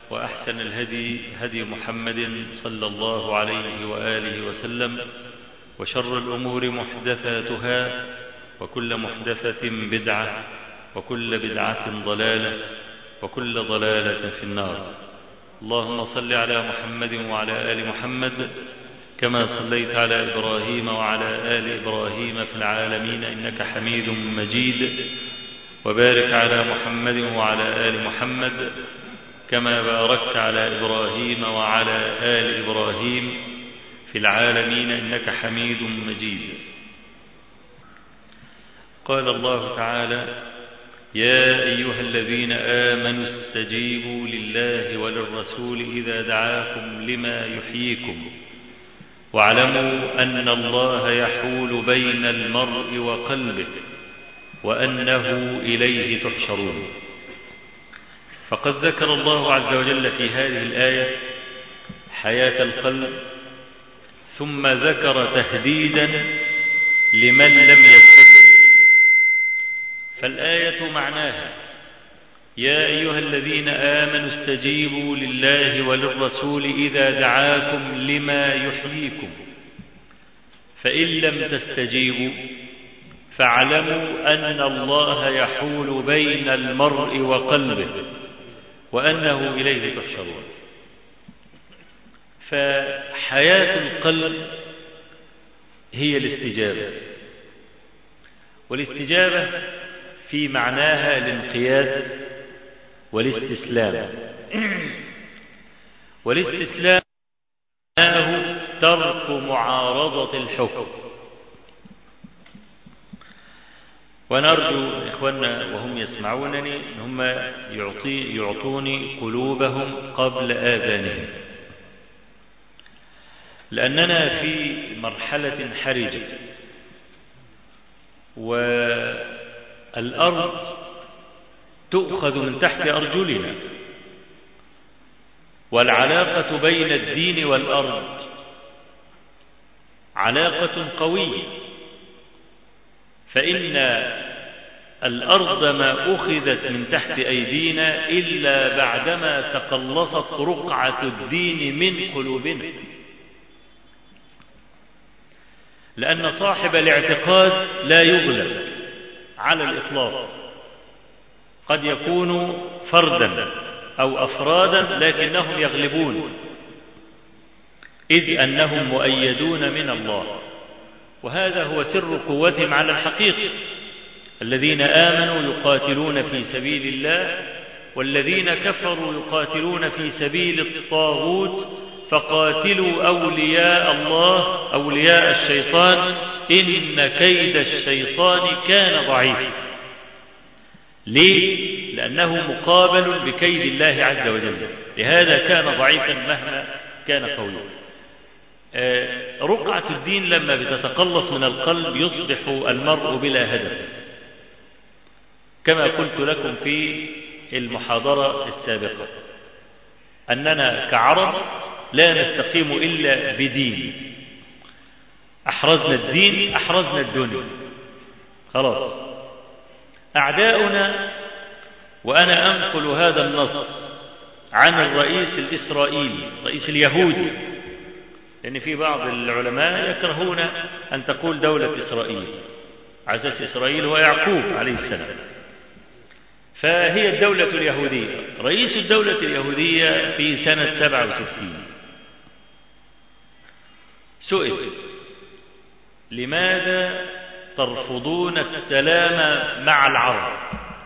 وأحسن الهدي هدي محمد صلى الله عليه وآله وسلم وشر الأمور محدثاتها وكل محدثة بدعة وكل بدعة ضلالة وكل ضلالة في النار اللهم صل على محمد وعلى آل محمد كما صليت على إبراهيم وعلى آل إبراهيم في العالمين إنك حميد مجيد وبارك على محمد وعلى آل محمد كما باركت على إبراهيم وعلى آل إبراهيم في العالمين إنك حميد مجيد قال الله تعالى يا أيها الذين آمنوا استجيبوا لله وللرسول إذا دعاكم لما يحييكم واعلموا أن الله يحول بين المرء وقلبه وأنه إليه تحشرون فقد ذكر الله عز وجل في هذه الآية حياة القلب ثم ذكر تهديدا لمن لم يستجب فالآية معناها يا أيها الذين آمنوا استجيبوا لله وللرسول إذا دعاكم لما يحييكم فإن لم تستجيبوا فاعلموا أن الله يحول بين المرء وقلبه وأنه إليه تحشرون فحياة القلب هي الاستجابة والاستجابة في معناها الانقياد والاستسلام والاستسلام معناه ترك معارضة الحكم ونرجو إخواننا وهم يسمعونني أن هم يعطي يعطوني قلوبهم قبل آذانهم لأننا في مرحلة حرجة والأرض تؤخذ من تحت أرجلنا والعلاقة بين الدين والأرض علاقة قوية فإن الأرض ما أخذت من تحت أيدينا إلا بعدما تقلصت رقعة الدين من قلوبنا لأن صاحب الاعتقاد لا يغلب على الإطلاق قد يكون فردا أو أفرادا لكنهم يغلبون إذ أنهم مؤيدون من الله وهذا هو سر قوتهم على الحقيقة الذين آمنوا يقاتلون في سبيل الله والذين كفروا يقاتلون في سبيل الطاغوت فقاتلوا أولياء الله أولياء الشيطان إن كيد الشيطان كان ضعيفا ليه؟ لأنه مقابل بكيد الله عز وجل لهذا كان ضعيفا مهما كان قويه رقعة الدين لما بتتقلص من القلب يصبح المرء بلا هدف كما قلت لكم في المحاضرة السابقة أننا كعرب لا نستقيم إلا بدين أحرزنا الدين أحرزنا الدنيا خلاص أعداؤنا وأنا أنقل هذا النص عن الرئيس الإسرائيلي الرئيس اليهودي لأن في بعض العلماء يكرهون أن تقول دولة إسرائيل عزيز إسرائيل هو يعقوب عليه السلام فهي الدولة اليهودية رئيس الدولة اليهودية في سنة 67 سئل لماذا ترفضون السلام مع العرب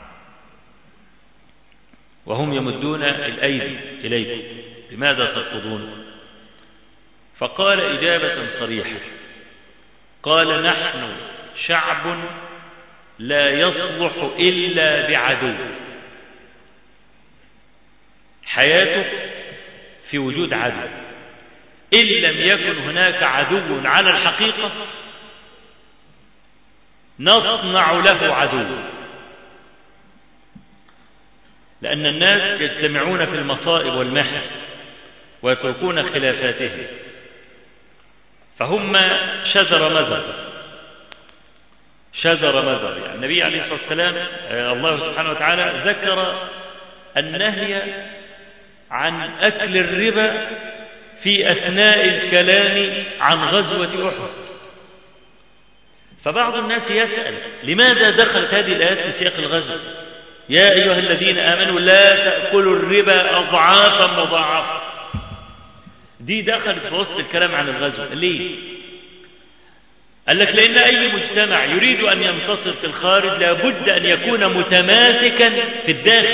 وهم يمدون الأيدي إليكم لماذا ترفضون فقال إجابة صريحة قال نحن شعب لا يصلح إلا بعدو حياته في وجود عدو إن لم يكن هناك عدو على الحقيقة نصنع له عدو لأن الناس يجتمعون في المصائب والمحن ويتركون خلافاتهم فهم شجر مذر شجر مذر يعني النبي عليه الصلاة والسلام الله سبحانه وتعالى ذكر النهي عن أكل الربا في أثناء الكلام عن غزوة أحد فبعض الناس يسأل لماذا دخلت هذه الآيات في سياق الغزو يا أيها الذين آمنوا لا تأكلوا الربا أضعافا مضاعفة دي دخلت في وسط الكلام عن الغزو ليه قال لك لأن أي مجتمع يريد أن ينتصر في الخارج لابد أن يكون متماسكا في الداخل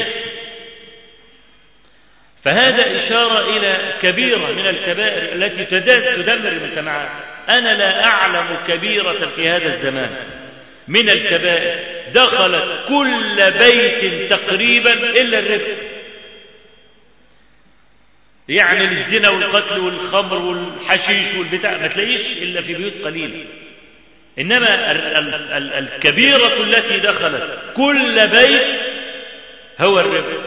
فهذا إشارة إلى كبيرة من الكبائر التي تدمر المجتمعات أنا لا أعلم كبيرة في هذا الزمان من الكبائر دخلت كل بيت تقريبا إلا الربا يعني الزنا والقتل والخمر والحشيش والبتاع ما تلاقيش إلا في بيوت قليلة إنما الكبيرة التي دخلت كل بيت هو الربا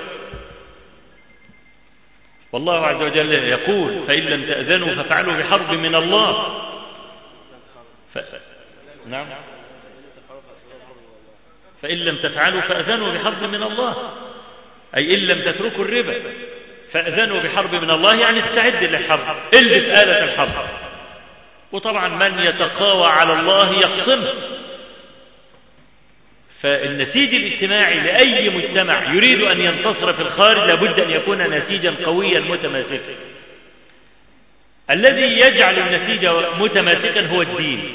والله عز وجل يقول فإن لم تأذنوا فافعلوا بحرب من الله ف... نعم فإن لم تفعلوا فأذنوا بحرب من الله أي إن لم تتركوا الربا فأذنوا بحرب من الله يعني استعد للحرب البس آلة الحرب وطبعا من يتقاوى على الله يقصمه فالنسيج الاجتماعي لأي مجتمع يريد أن ينتصر في الخارج لابد أن يكون نسيجا قويا متماسكا الذي يجعل النسيج متماسكا هو الدين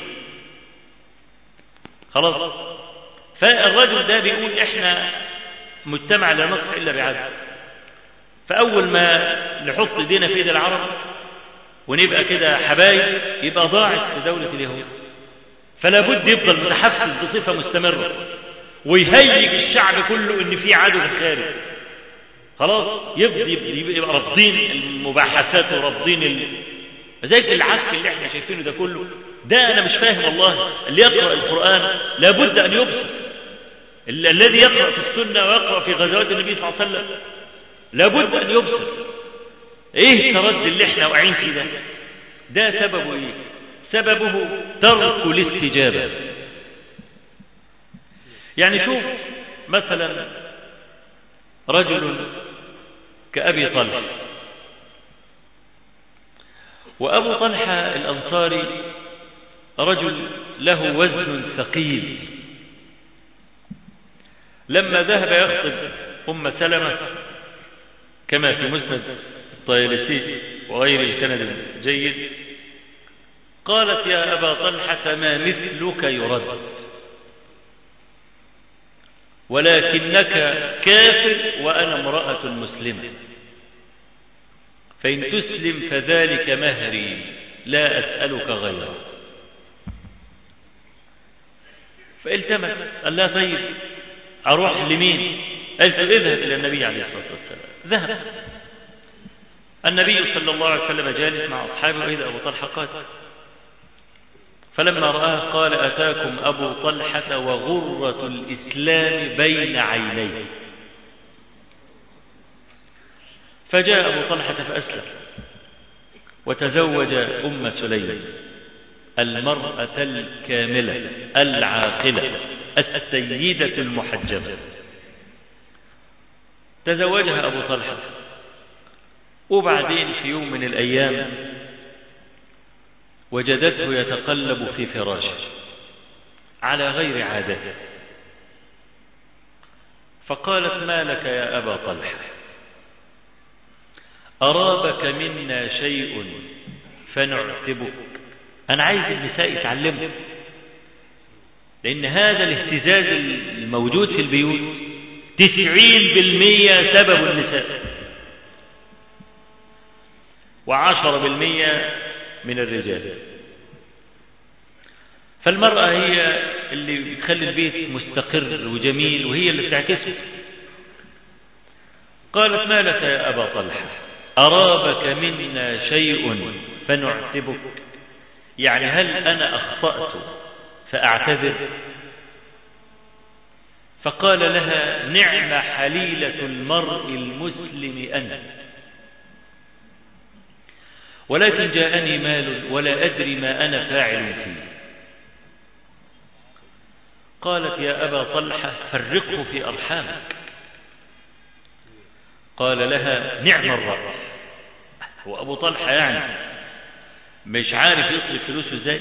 خلاص فالرجل ده بيقول احنا مجتمع لا نصح إلا بعدل فأول ما نحط ايدينا في ايد العرب ونبقى كده حبايب يبقى ضاعت في دولة اليهود فلا بد يفضل متحفز بصفة مستمرة ويهيج الشعب كله ان في عدو في الخارج خلاص يبقى, يبقى رافضين المباحثات ورافضين ال... زي العسك اللي احنا شايفينه ده كله ده انا مش فاهم والله اللي يقرأ القرآن لابد ان يبصر الذي يقرأ في السنة ويقرأ في غزوات النبي صلى الله عليه وسلم لابد ان يبصر ايه التردي اللي احنا واقعين فيه ده ده سببه ايه سببه ترك الاستجابة يعني شوف مثلا رجل كأبي طلحة وأبو طلحة الأنصاري رجل له وزن ثقيل لما ذهب يخطب أم سلمة كما في مسند الطيالسي وغير السند الجيد قالت يا أبا طلحة ما مثلك يرد ولكنك كافر وأنا امرأة مسلمة فإن تسلم فذلك مهري لا أسألك غيره فالتمس قال لا طيب أروح لمين قالت اذهب إلى النبي عليه الصلاة والسلام ذهب النبي صلى الله عليه وسلم جالس مع أصحابه وإذا أبو طلحة قال فلما رآه قال أتاكم أبو طلحة وغرة الإسلام بين عينيه فجاء أبو طلحة فأسلم وتزوج أم سليم المرأة الكاملة العاقلة السيدة المحجبة تزوجها أبو طلحة وبعدين في يوم من الأيام وجدته يتقلب في فراشه على غير عادته فقالت ما لك يا أبا طلحة أرابك منا شيء فنعتبك أنا عايز النساء يتعلموا لأن هذا الاهتزاز الموجود في البيوت تسعين بالمية سبب النساء وعشرة بالمية من الرجال فالمرأة هي اللي بتخلي البيت مستقر وجميل وهي اللي بتعكسه قالت ما لك يا أبا طلحة أرابك منا شيء فنعتبك يعني هل أنا أخطأت فأعتذر فقال لها نعم حليلة المرء المسلم أنت ولكن جاءني مال ولا أدري ما أنا فاعل فيه قالت يا أبا طلحة فرقه في أرحامك قال لها نعم الرأس هو أبو طلحة يعني مش عارف يصرف فلوسه ازاي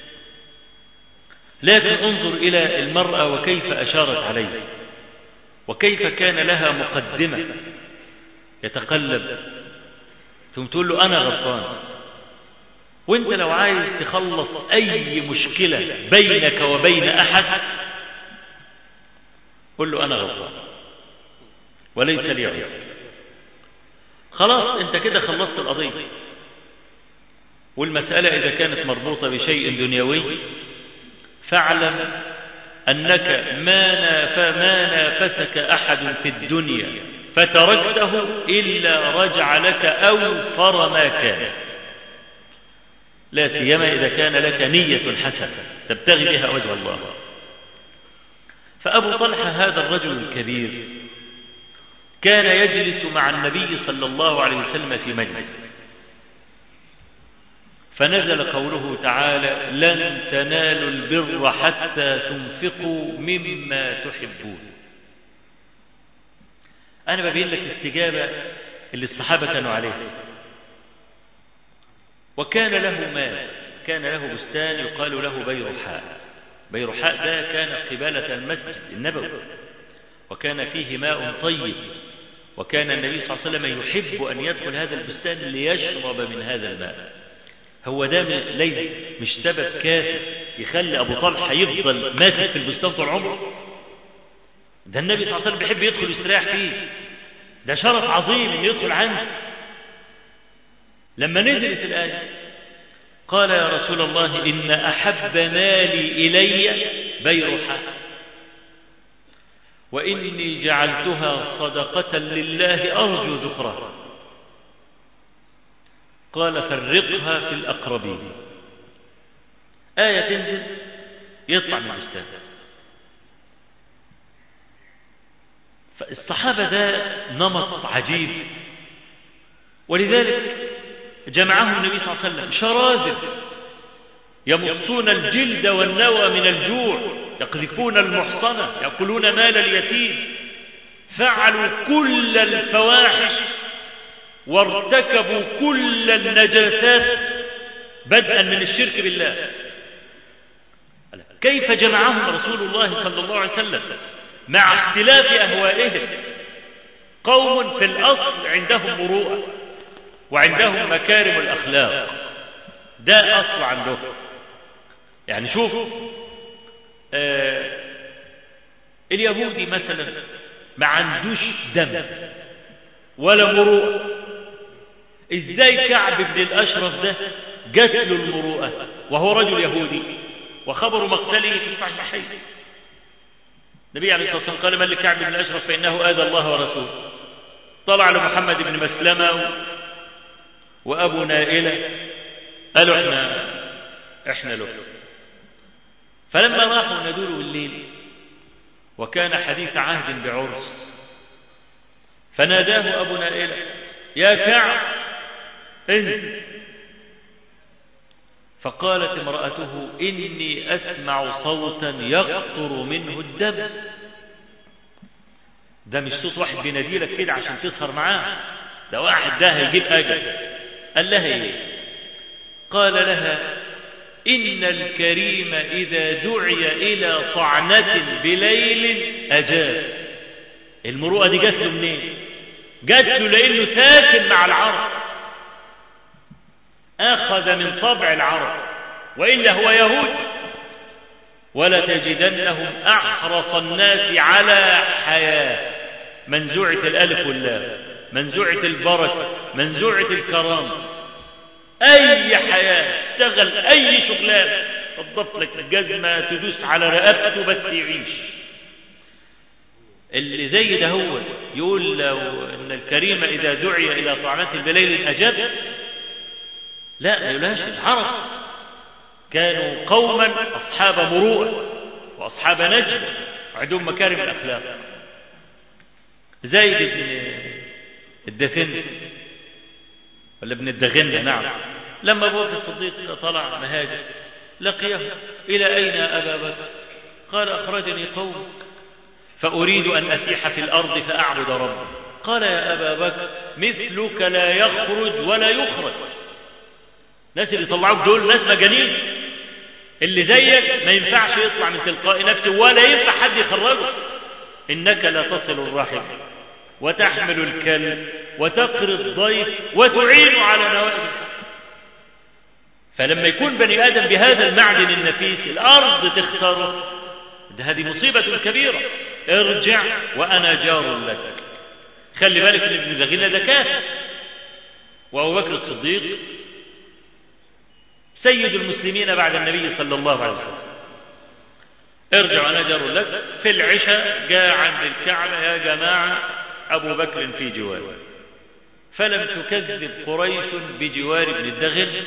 لكن انظر إلى المرأة وكيف أشارت عليه وكيف كان لها مقدمة يتقلب ثم تقول له أنا غلطان وانت لو عايز تخلص أي مشكلة بينك وبين أحد قل له أنا غلطان وليس لي عذر خلاص انت كده خلصت القضية والمسألة إذا كانت مربوطة بشيء دنيوي فاعلم أنك ما ناف ما نافسك أحد في الدنيا فتركته إلا رجع لك أوفر ما كان لا سيما إذا كان لك نية حسنة تبتغي بها وجه الله فأبو طلحة هذا الرجل الكبير كان يجلس مع النبي صلى الله عليه وسلم في مجلس فنزل قوله تعالى لن تنالوا البر حتى تنفقوا مما تحبون أنا ببين لك الاستجابة اللي الصحابة كانوا عليها وكان له مال كان له بستان يقال له بيرحاء بيرحاء ده كان قبالة المسجد النبوي وكان فيه ماء طيب وكان النبي صلى الله عليه وسلم يحب أن يدخل هذا البستان ليشرب من هذا الماء هو ده ليس مش سبب كافي يخلي أبو طلحة يفضل ماسك في البستان طول عمره ده النبي صلى الله عليه وسلم بيحب يدخل يستريح فيه ده شرف عظيم ان يدخل عنده لما نزلت الآية قال يا رسول الله إن أحب مالي إلي بيرحة وإني جعلتها صدقة لله أرجو ذكرها قال فرقها في الأقربين آية تنزل يطلع من الأستاذ فالصحابة ده نمط عجيب ولذلك جمعهم النبي صلى الله عليه وسلم شراذم يمصون الجلد والنوى من الجوع يقذفون المحصنة يأكلون مال اليتيم فعلوا كل الفواحش وارتكبوا كل النجاسات بدءا من الشرك بالله كيف جمعهم رسول الله صلى الله عليه وسلم مع اختلاف أهوائهم قوم في الأصل عندهم مروءة وعندهم مكارم الأخلاق ده أصل عندهم يعني شوف آه اليهودي مثلا ما عندوش دم ولا مروءة ازاي كعب بن الأشرف ده جات له المروءة وهو رجل يهودي وخبر مقتله في الصحيحين النبي عليه الصلاة والسلام قال من لكعب بن الأشرف فإنه آذى الله ورسوله طلع لمحمد بن مسلمة وأبو نائلة قالوا احنا احنا له فلما راحوا ندوله بالليل وكان حديث عهد بعرس فناداه أبو نائلة يا كعب انت فقالت امرأته إني أسمع صوتا يقطر منه الدم ده مش صوت واحد بيناديلك كده عشان تسهر معاه ده واحد ده هيجيب أجل قال لها ايه قال لها إن الكريم إذا دعي إلى طعنة بليل أجاب المروءة دي جات له منين جات له لأنه ساكن مع العرب أخذ من طبع العرب وإلا هو يهود ولا تجدنهم أحرص الناس على حياة منزوعة الألف واللام منزوعة البركة منزوعة الكرام أي حياة اشتغل أي شغلان تضبط لك الجزمة تدوس على رقبته بس يعيش اللي زي ده هو يقول لو ان الكريم اذا دعي الى طعنته بليل اجاب لا ما يقولهاش العرب كانوا قوما اصحاب مروءه واصحاب نجم وعندهم مكارم الاخلاق زيد بن الدثن ولا ابن الدغن نعم لما ابو بكر الصديق طلع مهاجر لقيه الى اين ابا بكر قال اخرجني قومك فأريد أن أسيح في الأرض فأعبد ربي قال يا أبا بكر مثلك لا يخرج ولا يخرج ناس اللي طلعوك دول ناس مجانين اللي زيك ما ينفعش يطلع من تلقاء نفسه ولا ينفع حد يخرجه إنك لا تصل الرحم وتحمل الكلب وتقري الضيف وتعين على نوائب فلما يكون بني آدم بهذا المعدن النفيس الأرض تختاره ده هذه مصيبة كبيرة ارجع وأنا جار لك خلي بالك ان ابن زغيلة ده كافر وأبو بكر الصديق سيد المسلمين بعد النبي صلى الله عليه وسلم ارجع أنا جار لك في العشاء جاء عند الكعبة يا جماعة أبو بكر في جوار فلم تكذب قريش بجوار ابن الدغل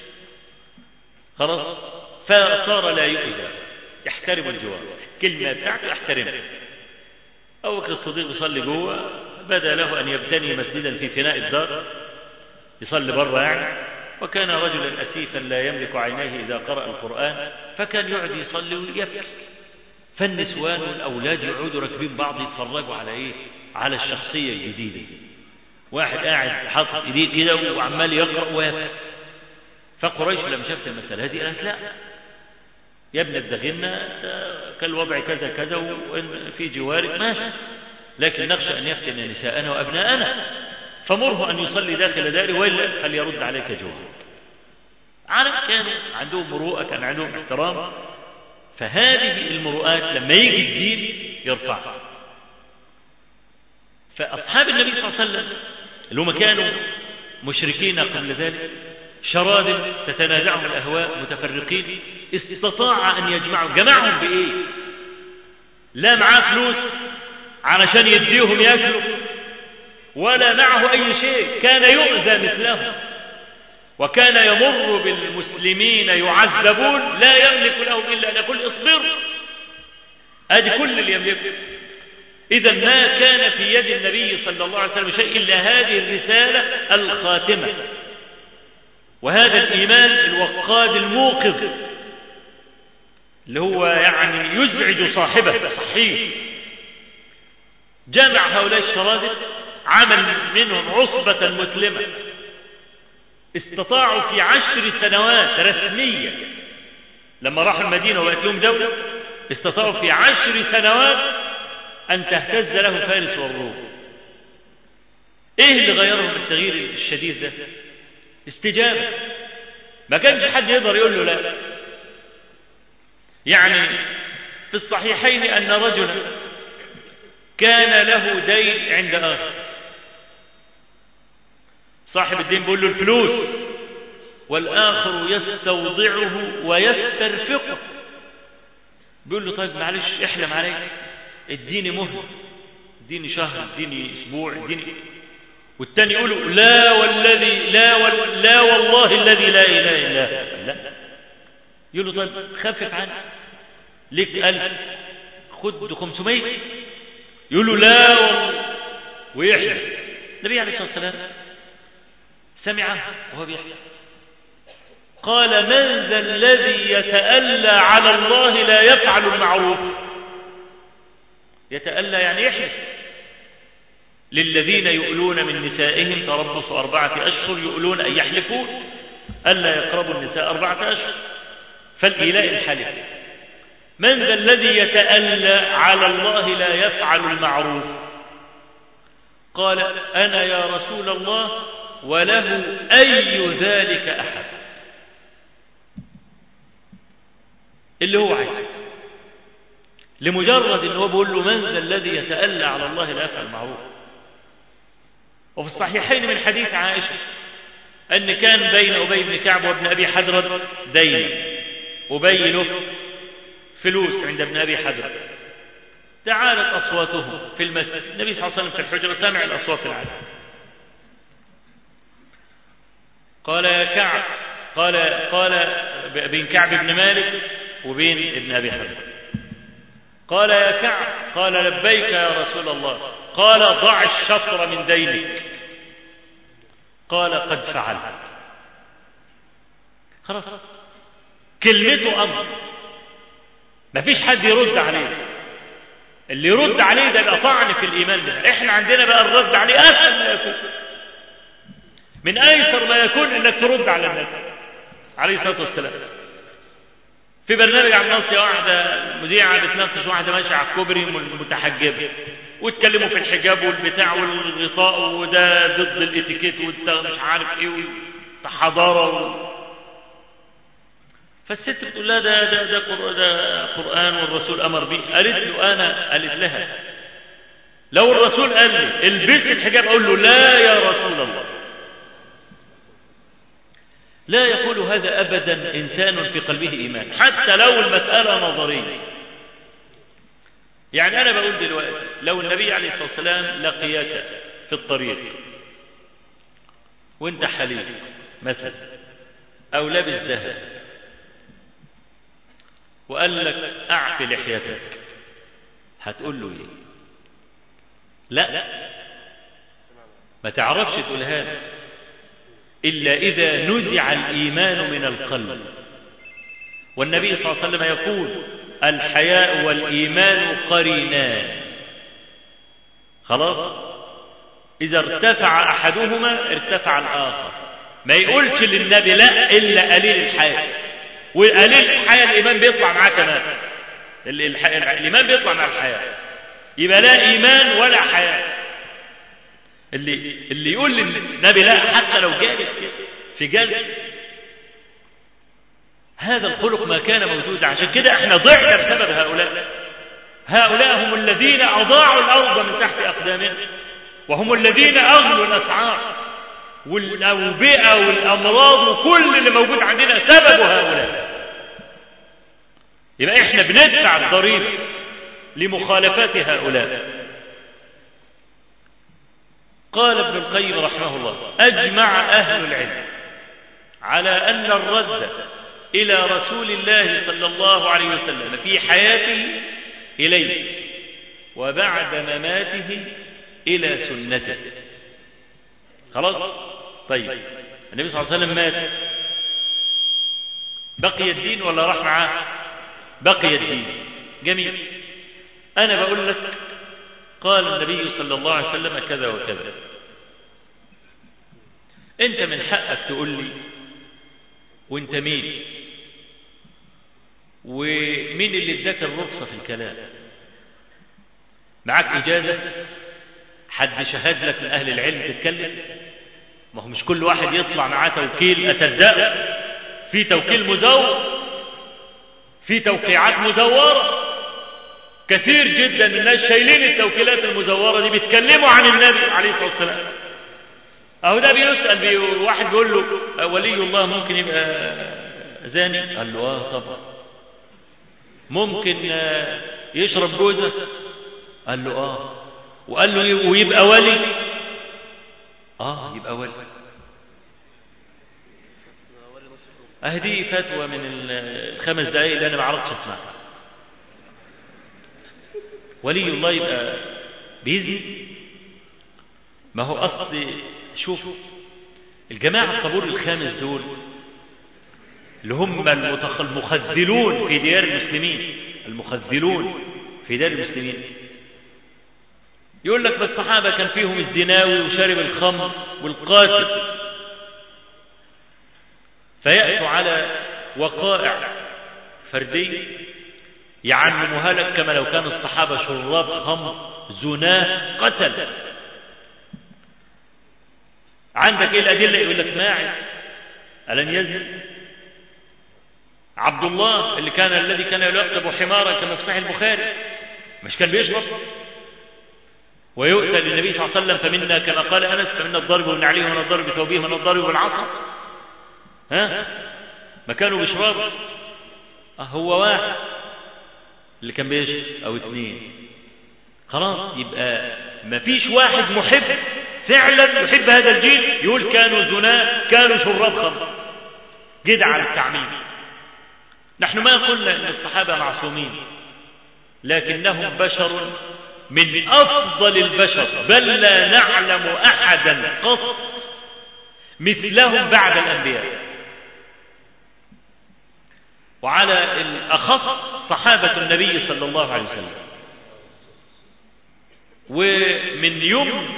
خلاص فصار لا يؤذى يحترم الجوار كلمة بتاعته يحترمها أبو بكر الصديق يصلي جوه بدا له أن يبتني مسجدا في فناء الدار يصلي بره يعني وكان رجلا أسيفا لا يملك عينيه إذا قرأ القرآن فكان يقعد يصلي ويبكي فالنسوان والأولاد يقعدوا راكبين بعض يتفرجوا على إيه على الشخصية الجديدة واحد قاعد حاطط ايديه كده وعمال يقرأ ويبكي فقريش لما شافت المسألة هذه قالت لا يا ابن الدغنة كالوضع كذا كذا وإن في جوارك ماشي لكن نخشى أن يفتن نساءنا وأبناءنا فمره أن يصلي داخل داره وإلا فليرد عليك جوارك عارف كان عندهم مروءة كان عندهم احترام فهذه المروءات لما يجي الدين يرفعها فأصحاب النبي صلى الله عليه وسلم اللي هم كانوا مشركين قبل ذلك شراد تتنازعهم الأهواء متفرقين استطاع أن يجمعهم جمعهم بإيه لا معاه فلوس علشان يديهم ياكلوا ولا معه أي شيء كان يؤذى مثلهم وكان يمر بالمسلمين يعذبون لا يملك لهم إلا أن يقول اصبر أدي كل اللي يملكه إذا ما كان في يد النبي صلى الله عليه وسلم شيء إلا هذه الرسالة الخاتمة وهذا الإيمان الوقاد الموقظ اللي هو يعني يزعج صاحبه صحيح جمع هؤلاء الشرادق عمل منهم عصبة مسلمة استطاعوا في عشر سنوات رسمية لما راحوا المدينة وبقت لهم دولة استطاعوا في عشر سنوات أن تهتز له فارس والروم إيه اللي غيرهم التغيير الشديد ده استجابة ما كانش حد يقدر يقول له لا يعني في الصحيحين أن رجلا كان له دين عند آخر صاحب الدين بيقول له الفلوس والآخر يستوضعه ويسترفقه بيقول له طيب معلش احلم عليك اديني مهل اديني شهر اديني اسبوع اديني والتاني يقول لا والذي لا وال لا والله الذي لا اله الا هو لا يقول له طيب خفف عني ليك ألف خد 500 يقول له لا والله ويحلف النبي عليه الصلاه والسلام سمعه وهو بيحلف قال من ذا الذي يتألى على الله لا يفعل المعروف يتألى يعني يحلف للذين يؤلون من نسائهم تربص أربعة أشهر يؤلون أن يحلفون ألا يقربوا النساء أربعة أشهر فالإيلاء الحلف من ذا الذي يتألى على الله لا يفعل المعروف قال أنا يا رسول الله وله أي ذلك أحد اللي هو عايز لمجرد ان هو بيقول له من ذا الذي يتألى على الله لا يفعل المعروف وفي الصحيحين من حديث عائشة أن كان بين أبي بن كعب وابن أبي حدرد دين أبي له فلوس عند ابن أبي حدرد تعالت أصواتهم في المسجد النبي صلى الله عليه وسلم في الحجرة سمع الأصوات العالية قال يا كعب قال قال بين كعب بن مالك وبين ابن أبي حدرد قال يا كعب قال لبيك يا رسول الله قال ضع الشطر من دينك قال قد فعلت خلاص كلمته أمر ما فيش حد يرد عليه اللي يرد عليه ده يبقى طعن في الإيمان ده احنا عندنا بقى الرد عليه أسهل ما يكون من أيسر ما يكون إنك ترد على النبي عليه الصلاة والسلام في برنامج عم ناصية واحدة مذيعة بتناقش واحدة ماشية على الكوبري متحجبة واتكلموا في الحجاب والبتاع والغطاء وده ضد الاتيكيت وده مش عارف ايه حضارة و... فالست بتقول لها ده ده ده, قر... ده قرآن والرسول أمر به قالت له أنا قالت لها لو الرسول قال لي البس الحجاب أقول له لا يا رسول الله لا يقول هذا أبدا إنسان في قلبه إيمان حتى لو المسألة نظرية يعني أنا بقول دلوقتي لو النبي عليه الصلاة والسلام لقيك في الطريق وانت حليم مثلا أو لابس ذهب وقال لك أعف لحيتك هتقول له إيه لا ما تعرفش تقول هذا إلا إذا نزع الإيمان من القلب والنبي صلى الله عليه وسلم يقول الحياء والإيمان قرينان خلاص إذا ارتفع أحدهما ارتفع الآخر ما يقولش للنبي لا إلا قليل الحياء وقليل الحياء الإيمان بيطلع معاه كمان الإيمان بيطلع مع الحياء يبقى لا إيمان ولا حياء اللي اللي يقول للنبي لا حتى لو جالس في جلس هذا الخلق ما كان موجودا عشان كده احنا ضعنا بسبب هؤلاء هؤلاء هم الذين أضاعوا الأرض من تحت أقدامهم وهم الذين أغلوا الأسعار والأوبئة والأمراض وكل اللي موجود عندنا سبب هؤلاء يبقى احنا بندفع الضريبة لمخالفات هؤلاء قال ابن القيم رحمه الله أجمع أهل العلم على أن الرد إلى رسول الله صلى الله عليه وسلم في حياته إليه وبعد مماته إلى سنته خلاص طيب النبي صلى الله عليه وسلم مات بقي الدين ولا راح معاه بقي الدين جميل أنا بقول لك قال النبي صلى الله عليه وسلم كذا وكذا انت من حقك تقول لي وانت مين ومين اللي اداك الرخصة في الكلام معاك إجازة حد شهد لك من أهل العلم تتكلم ما هو مش كل واحد يطلع معاه توكيل أصدقه في توكيل مزور في توقيعات مزورة كثير جدا من الناس شايلين التوكيلات المزورة دي بيتكلموا عن النبي عليه الصلاة والسلام اهو ده بيسأل بي واحد بيقول له ولي الله ممكن يبقى زاني قال له اه طبعا ممكن يشرب جوزة قال له اه وقال له ويبقى ولي اه يبقى ولي اهدي فتوى من الخمس دقايق اللي انا ما عرفتش اسمعها ولي الله يبقى بيزني ما هو أصل شوف الجماعة الطابور الخامس دول اللي هم المخذلون في ديار المسلمين المخذلون في ديار المسلمين يقول لك الصحابة كان فيهم الزناوي وشارب الخمر والقاتل فيأتوا على وقائع فردية يعلمها لك كما لو كان الصحابة شراب خمر زناه قتل عندك ايه الأدلة يقول لك ماعز ألن يزن عبد الله اللي كان الذي كان يلقب حمارا كما في صحيح البخاري مش كان بيشرب ويؤتى للنبي صلى الله عليه وسلم فمنا كما قال أنس فمنا الضرب من عليه ومن الضرب بثوبه ومن الضرب بالعصا ها ما كانوا بيشربوا هو واحد اللي كان بيشرب او اثنين خلاص يبقى ما فيش واحد محب فعلا يحب هذا الجيل يقول كانوا زناة كانوا شراب خمر جدع على التعميم نحن ما قلنا ان الصحابة معصومين لكنهم بشر من افضل البشر بل لا نعلم احدا قط مثلهم بعد الانبياء وعلى الأخص صحابة النبي صلى الله عليه وسلم ومن يوم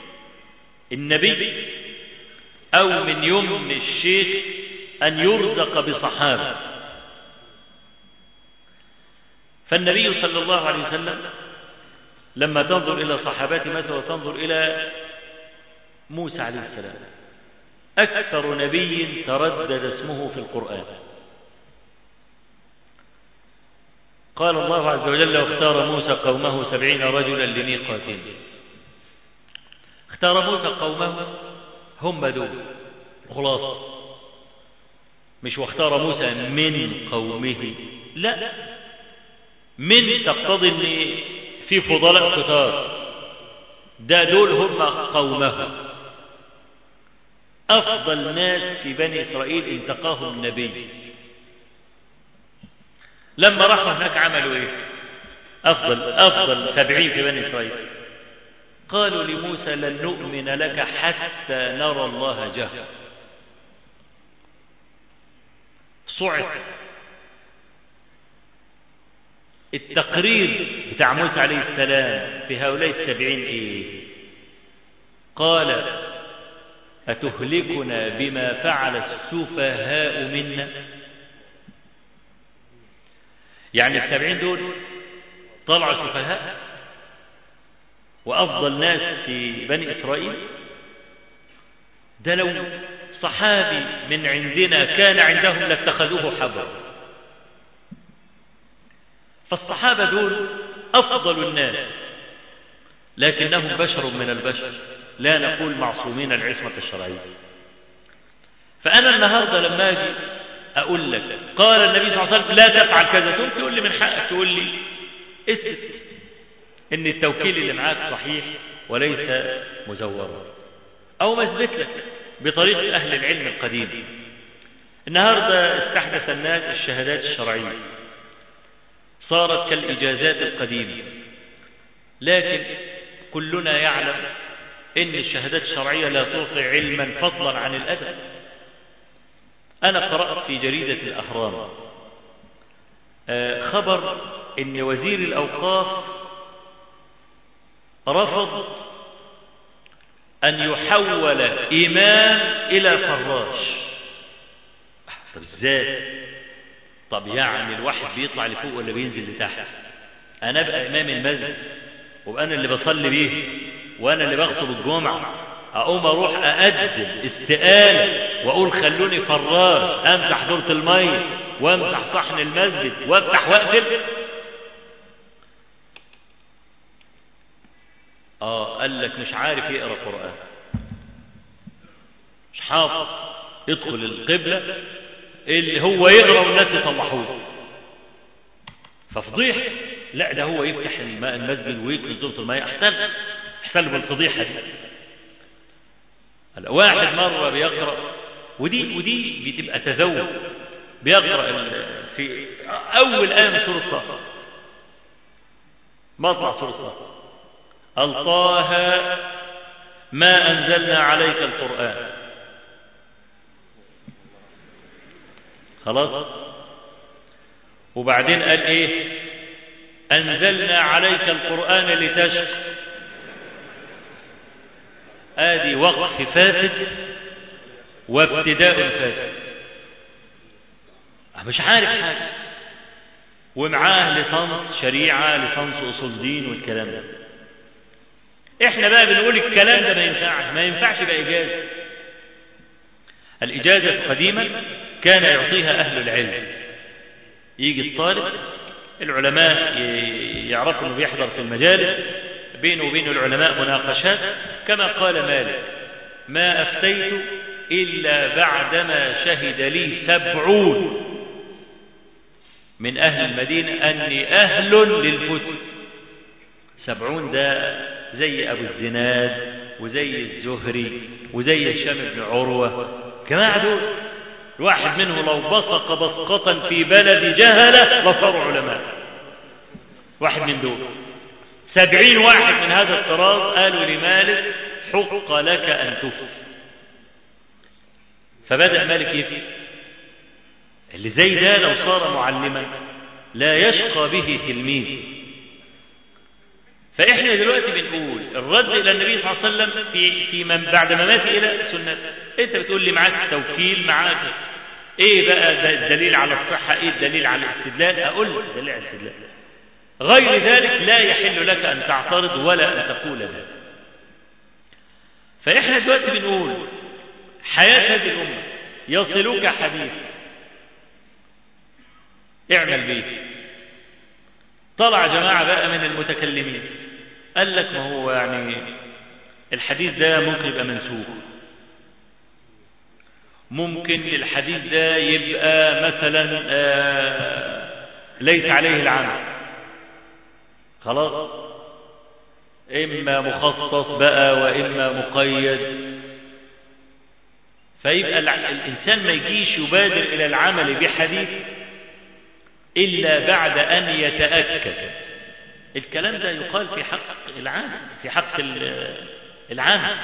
النبي أو من يوم الشيخ أن يرزق بصحابة فالنبي صلى الله عليه وسلم لما تنظر إلى صحابات مثلا وتنظر إلى موسى عليه السلام أكثر نبي تردد اسمه في القرآن قال الله عز وجل واختار موسى قومه سبعين رجلا لميقاتهم اختار موسى قومه هم دول خلاص مش واختار موسى من قومه لا من تقتضي ان في فضلاء كتار ده دول هم قومه افضل ناس في بني اسرائيل انتقاهم النبي لما راحوا هناك عملوا ايه افضل افضل سبعين في بني اسرائيل قالوا لموسى لن نؤمن لك حتى نرى الله جهرا صعد التقرير بتاع موسى عليه السلام في هؤلاء السبعين ايه قال أتهلكنا بما فعل السفهاء منا يعني السبعين دول طلعوا سفهاء وأفضل ناس في بني إسرائيل ده لو صحابي من عندنا كان عندهم لاتخذوه حبرا فالصحابة دول أفضل الناس لكنهم بشر من البشر لا نقول معصومين العصمة الشرعية فأنا النهاردة لما أجي أقول لك قال النبي صلى الله عليه وسلم لا تفعل كذا تقول تقول لي من حقك تقول لي اسكت ان التوكيل اللي معاك صحيح وليس مزورا او مثبت لك بطريقة اهل العلم القديم النهاردة استحدث الناس الشهادات الشرعية صارت كالإجازات القديمة لكن كلنا يعلم ان الشهادات الشرعية لا تعطي علما فضلا عن الأدب أنا قرأت في جريدة الأهرام خبر ان وزير الأوقاف رفض أن يحول إمام إلى فراش طب ازاي طب يعني الواحد بيطلع لفوق ولا بينزل لتحت أنا أبقى إمام المسجد وأبقى أنا اللي بصلي بيه وأنا اللي بخطب الجمعة أقوم أروح أقدم استقالة وأقول خلوني فراش أمسح دورة المية وأمسح صحن المسجد وأفتح وأقفل آه قال لك مش عارف يقرأ قرآن مش حافظ يدخل القبلة اللي هو يقرأ والناس يصلحوه ففضيح لا ده هو يفتح الماء المسجد ويكنس دورة الماء احسن احسن بالفضيحة دي واحد مرة بيقرأ ودي ودي بتبقى تذوق بيقرأ في أول آية من سورة صفا مطلع سورة صفا ألطاها ما أنزلنا عليك القرآن خلاص وبعدين قال إيه أنزلنا عليك القرآن لتشقى آدي وقف فاسد وابتداء فاسد مش عارف حاجة ومعاه لصنص شريعة لصنص أصول دين والكلام ده احنا بقى بنقول الكلام ده ما ينفعش ما ينفعش يبقى إجازة الإجازة قديما كان يعطيها أهل العلم يجي الطالب العلماء يعرفوا انه بيحضر في المجالس بينه وبين العلماء مناقشات كما قال مالك ما أفتيت إلا بعدما شهد لي سبعون من أهل المدينة أني أهل للفتن سبعون ده زي أبو الزناد وزي الزهري وزي هشام بن عروة جماعة دول الواحد منهم لو بصق بصقة في بلد جهلة لصاروا علماء واحد من دول سبعين واحد من هذا الطراز قالوا لمالك حق لك أن تفتي فبدأ مالك يفتي اللي زي ده لو صار معلما لا يشقى به تلميذ فإحنا دلوقتي بنقول الرد إلى النبي صلى الله عليه وسلم في, في من بعد ما مات إلى سنة أنت بتقول لي معاك توكيل معاك إيه بقى ده الدليل على الصحة إيه الدليل على الاستدلال أقول لك دليل على الاستدلال غير ذلك لا يحل لك أن تعترض ولا أن تقول ذلك فإحنا دلوقتي بنقول حياة هذه الأمة يصلك حديث اعمل به طلع جماعة بقى من المتكلمين قال لك ما هو يعني الحديث ده ممكن يبقى منسوخ ممكن الحديث ده يبقى مثلا آه ليس عليه العمل خلاص إما مخصص بقى وإما مقيد فيبقى الإنسان ما يجيش يبادر إلى العمل بحديث إلا بعد أن يتأكد الكلام ده يقال في حق العام في حق العام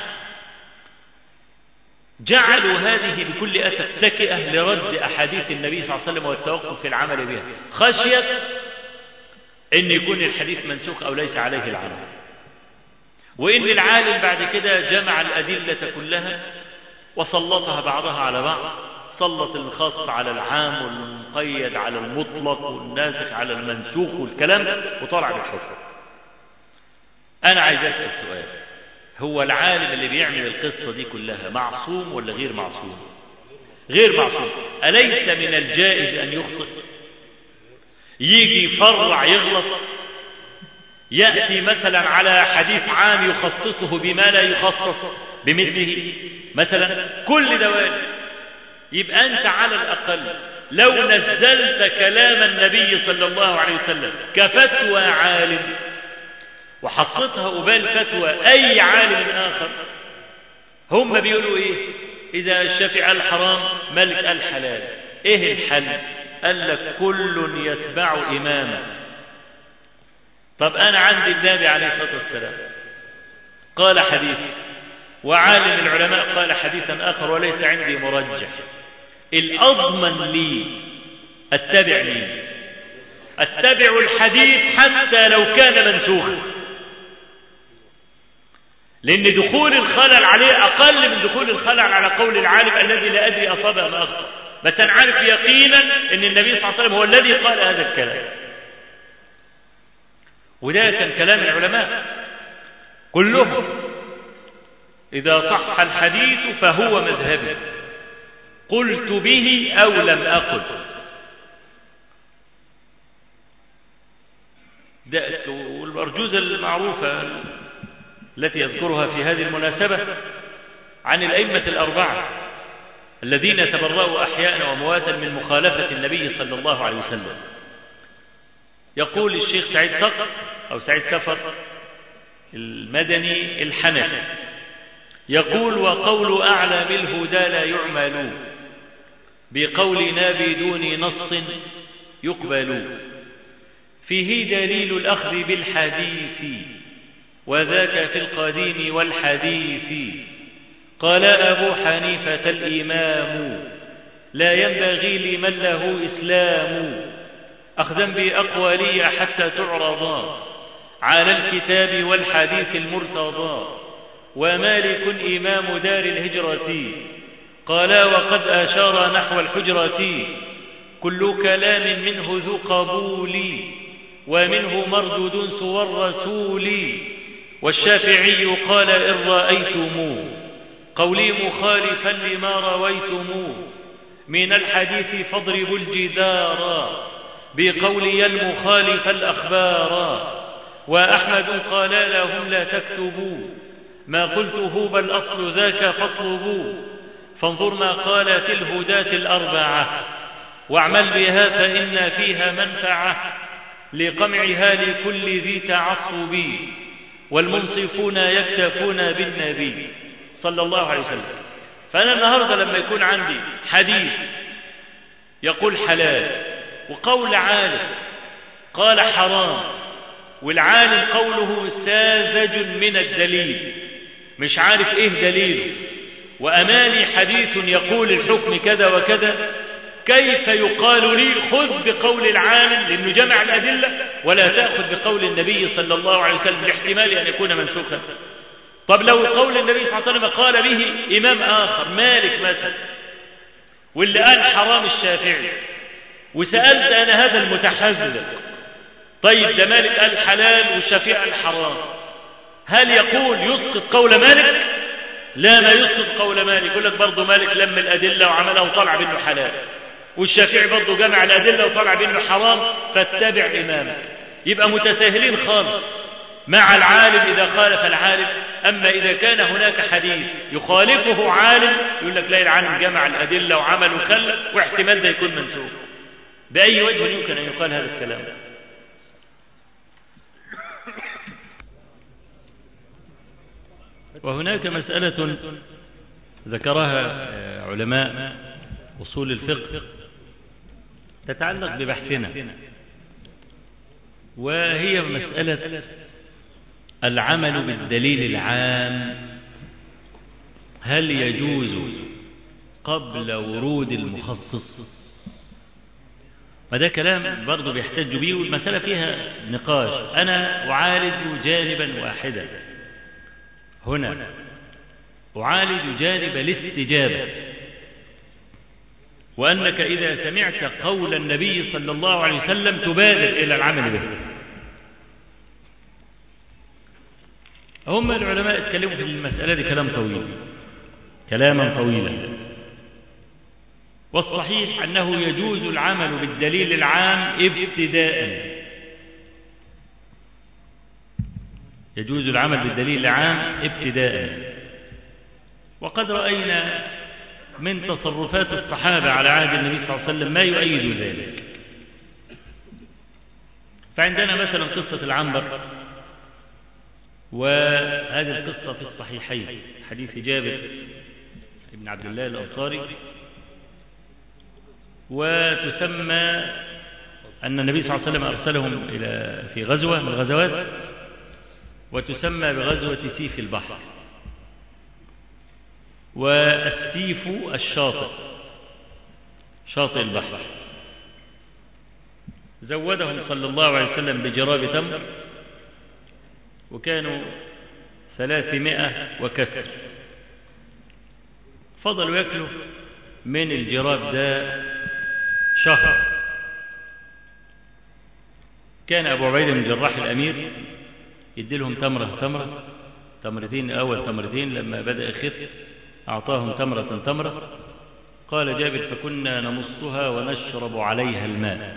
جعلوا هذه بكل أسف تكئة لرد أحاديث النبي صلى الله عليه وسلم والتوقف في العمل بها خشية أن يكون الحديث منسوخ أو ليس عليه العمل وإن العالم بعد كده جمع الأدلة كلها وسلطها بعضها على بعض سلط الخاص على العام والمقيد على المطلق والناسخ على المنسوخ والكلام وطلع بالحكم أنا عايز أسأل سؤال هو العالم اللي بيعمل القصة دي كلها معصوم ولا غير معصوم غير معصوم أليس من الجائز أن يخطئ يجي يفرع يغلط يأتي مثلا على حديث عام يخصصه بما لا يخصص بمثله مثلا كل دوال يبقى أنت على الأقل لو نزلت كلام النبي صلى الله عليه وسلم كفتوى عالم وحطتها قبال فتوى أي عالم آخر هم بيقولوا إيه إذا الشافعي قال حرام ملك قال حلال إيه الحل قال لك كل يتبع إمامه طب أنا عندي النبي عليه الصلاة والسلام قال حديث وعالم العلماء قال حديثا آخر وليس عندي مرجح الأضمن لي اتبع مين اتبع الحديث حتى لو كان منسوخا لأن دخول الخلل عليه أقل من دخول الخلل على قول العالم الذي لا أدري أصاب أم أخطأ بس أنا عارف يقينا أن النبي صلى الله عليه وسلم هو الذي قال هذا الكلام وده كان كلام العلماء كلهم إذا صح الحديث فهو مذهبي قلت به أو لم أقل ده والمرجوزة المعروفة التي يذكرها في هذه المناسبة عن الأئمة الأربعة الذين تبرأوا أحياء ومواتا من مخالفة النبي صلى الله عليه وسلم يقول الشيخ سعيد صقر أو سعيد سفر المدني الحنفي يقول وقول أعلم الهدى لا يعمل بقولنا بدون نص يقبل فيه دليل الأخذ بالحديث وذاك في القديم والحديث قال أبو حنيفة الإمام لا ينبغي لمن له إسلام أخذا بأقوالي حتى تعرضا على الكتاب والحديث المرتضى ومالك إمام دار الهجرة قال وقد أشار نحو الحجرة كل كلام منه ذو قبول ومنه مردود سوى الرسول والشافعي قال إن رأيتم قولي مخالفا لما رويتم من الحديث فاضربوا الجدار بقولي المخالف الأخبار وأحمد قال لهم لا تكتبوا ما قلته بل أصل ذاك فاطلبوا فانظر ما قالت الهداة الأربعة واعمل بها فإن فيها منفعة لقمعها لكل ذي تعصب والمنصفون يكتفون بالنبي صلى الله عليه وسلم فأنا النهاردة لما يكون عندي حديث يقول حلال وقول عالم قال حرام والعالم قوله ساذج من الدليل مش عارف ايه دليله وأمامي حديث يقول الحكم كذا وكذا كيف يقال لي خذ بقول العالم لأنه جمع الأدلة ولا تأخذ بقول النبي صلى الله عليه وسلم لاحتمال أن يكون منسوخا طب لو قول النبي صلى الله عليه وسلم قال به إمام آخر مالك مثلا واللي قال حرام الشافعي وسألت أنا هذا المتحذر طيب ده مالك قال حلال والشافعي قال حرام هل يقول يسقط قول مالك لا ما يسقط قول مالك يقول لك برضه مالك لم الأدلة وعملها وطلع بأنه حلال والشافعي برضه جمع الأدلة وطلع بأنه حرام فاتبع إمامك يبقى متساهلين خالص مع العالم إذا خالف العالم أما إذا كان هناك حديث يخالفه عالم يقول لك لا العالم جمع الأدلة وعمل وخلف واحتمال ده يكون منسوخ بأي وجه يمكن أن يقال هذا الكلام وهناك مسألة ذكرها علماء أصول الفقه تتعلق ببحثنا وهي مسألة العمل بالدليل العام هل يجوز قبل ورود المخصص وده كلام برضه بيحتج به والمسألة فيها نقاش أنا أعالج جانبا واحدا هنا أعالج جانب الاستجابة وأنك إذا سمعت قول النبي صلى الله عليه وسلم تبادر إلى العمل به هم العلماء اتكلموا في المسألة دي كلام طويل كلاما طويلا والصحيح أنه يجوز العمل بالدليل العام ابتداء يجوز العمل بالدليل العام ابتداء وقد رأينا من تصرفات الصحابة على عهد النبي صلى الله عليه وسلم ما يؤيد ذلك فعندنا مثلا قصة العنبر وهذه القصة في الصحيحين حديث جابر بن عبد الله الأنصاري وتسمى أن النبي صلى الله عليه وسلم أرسلهم إلى في غزوة من الغزوات وتسمى بغزوة سيف البحر والسيف الشاطئ شاطئ البحر زودهم صلى الله عليه وسلم بجراب تمر وكانوا ثلاثمائة وكسر فضلوا يأكلوا من الجراب ده شهر كان أبو عبيدة بن جراح الأمير يدي لهم تمرة تمرة تمرتين أول تمرتين لما بدأ يخف أعطاهم تمرة تمرة قال جابر فكنا نمصها ونشرب عليها الماء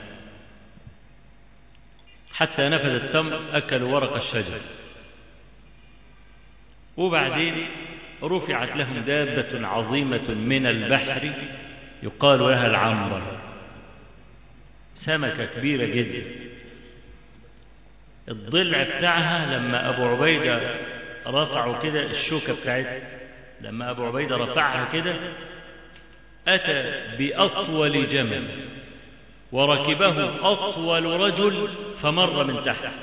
حتى نفذ التمر أكلوا ورق الشجر وبعدين رفعت لهم دابة عظيمة من البحر يقال لها العنبر سمكة كبيرة جدا الضلع بتاعها لما أبو عبيدة رفعوا كده الشوكة بتاعتها لما أبو عبيدة رفعها كده أتى بأطول جمل وركبه أطول رجل فمر من تحت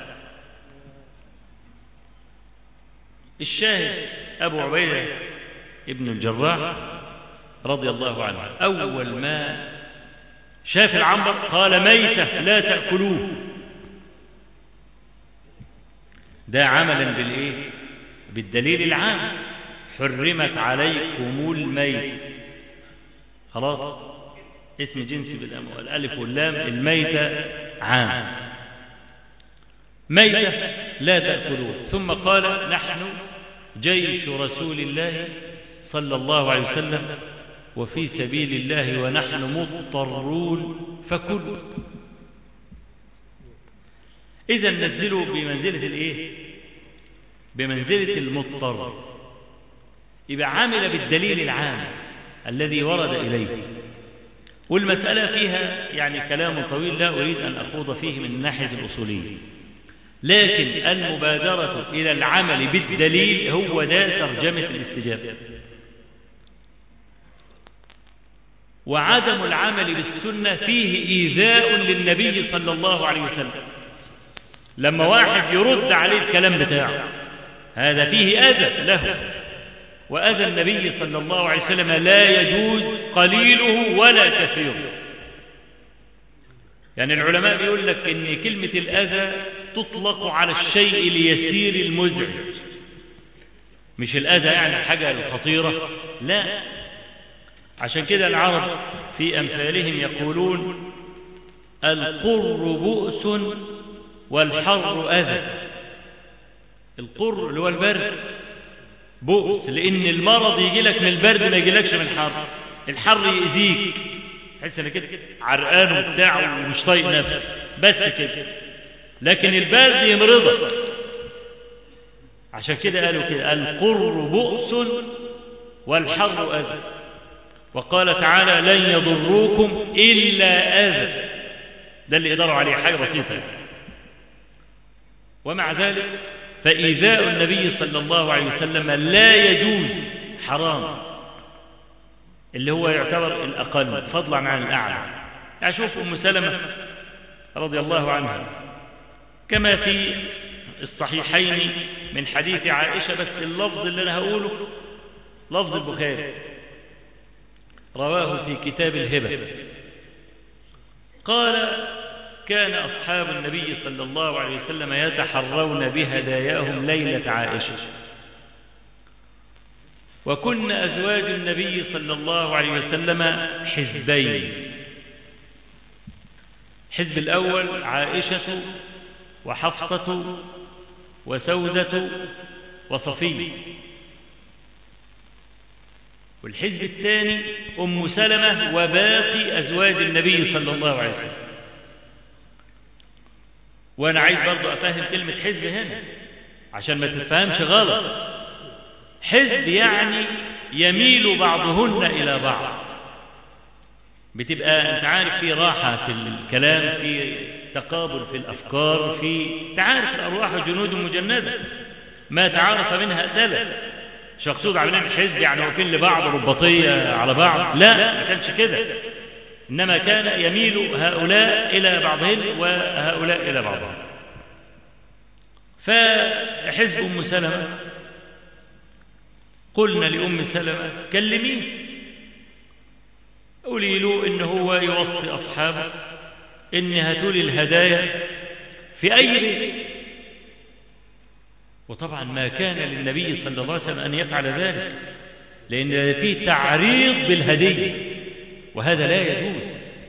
الشاهد أبو عبيدة ابن الجراح رضي الله عنه أول ما شاف العنبر قال ميتة لا تأكلوه ده عملا بالإيه بالدليل العام حرمت عليكم الميت خلاص اسم جنسي بالأموال الألف واللام الميتة عام ميتة لا تأكلوه ثم قال نحن جيش رسول الله صلى الله عليه وسلم وفي سبيل الله ونحن مضطرون فكلوا إذا نزلوا بمنزلة الإيه بمنزلة المضطر يبقى عامل بالدليل العام الذي ورد إليه والمسألة فيها يعني كلام طويل لا أريد أن أخوض فيه من الناحية الأصولية لكن المبادرة إلى العمل بالدليل هو ده ترجمة الاستجابة وعدم العمل بالسنة فيه إيذاء للنبي صلى الله عليه وسلم لما واحد يرد عليه الكلام بتاعه هذا فيه أذى له وأذى النبي صلى الله عليه وسلم لا يجوز قليله ولا كثيره يعني العلماء بيقول لك ان كلمة الأذى تطلق على الشيء اليسير المزعج مش الأذى يعني الحاجة الخطيرة لا عشان كده العرب في أمثالهم يقولون القر بؤس والحر أذى القر اللي هو البرد بؤس لأن المرض يجي لك من البرد ما يجي لكش من الحر الحر يأذيك تحس انك كده عرقان وبتاع ومش طايق نفسك بس كده لكن البرد يمرضك عشان كده قالوا كده القر بؤس والحر أذى وقال تعالى لن يضروكم إلا أذى ده اللي يقدروا عليه حاجة بسيطة ومع ذلك فإيذاء النبي صلى الله عليه وسلم لا يجوز حرام اللي هو يعتبر الأقل فضلا عن الأعلى أشوف أم سلمة رضي الله عنها كما في الصحيحين من حديث عائشة بس اللفظ اللي أنا هقوله لفظ البخاري رواه في كتاب الهبة قال كان أصحاب النبي صلى الله عليه وسلم يتحرون بهداياهم ليلة عائشة وكن أزواج النبي صلى الله عليه وسلم حزبين حزب الأول عائشة وحفصة وسودة وصفية والحزب الثاني أم سلمة وباقي أزواج النبي صلى الله عليه وسلم وأنا عايز برضو أفهم كلمة حزب هنا عشان ما تفهمش غلط حزب يعني يميل بعضهن إلى بعض بتبقى أنت عارف في راحة في الكلام في تقابل في الأفكار في تعارف الأرواح جنود مجندة ما تعارف منها أتلف مش مقصود عاملين حزب يعني واقفين لبعض رباطية على بعض لا ما كانش كده إنما كان يميل هؤلاء إلى بعضهم وهؤلاء إلى بعضهم فحزب أم سلمة قلنا لأم سلمة كلميه قولي له إن هو يوصي أصحابه إن هاتوا لي الهدايا في أي بيت وطبعا ما كان للنبي صلى الله عليه وسلم أن يفعل ذلك لأن فيه تعريض بالهدية وهذا لا يجوز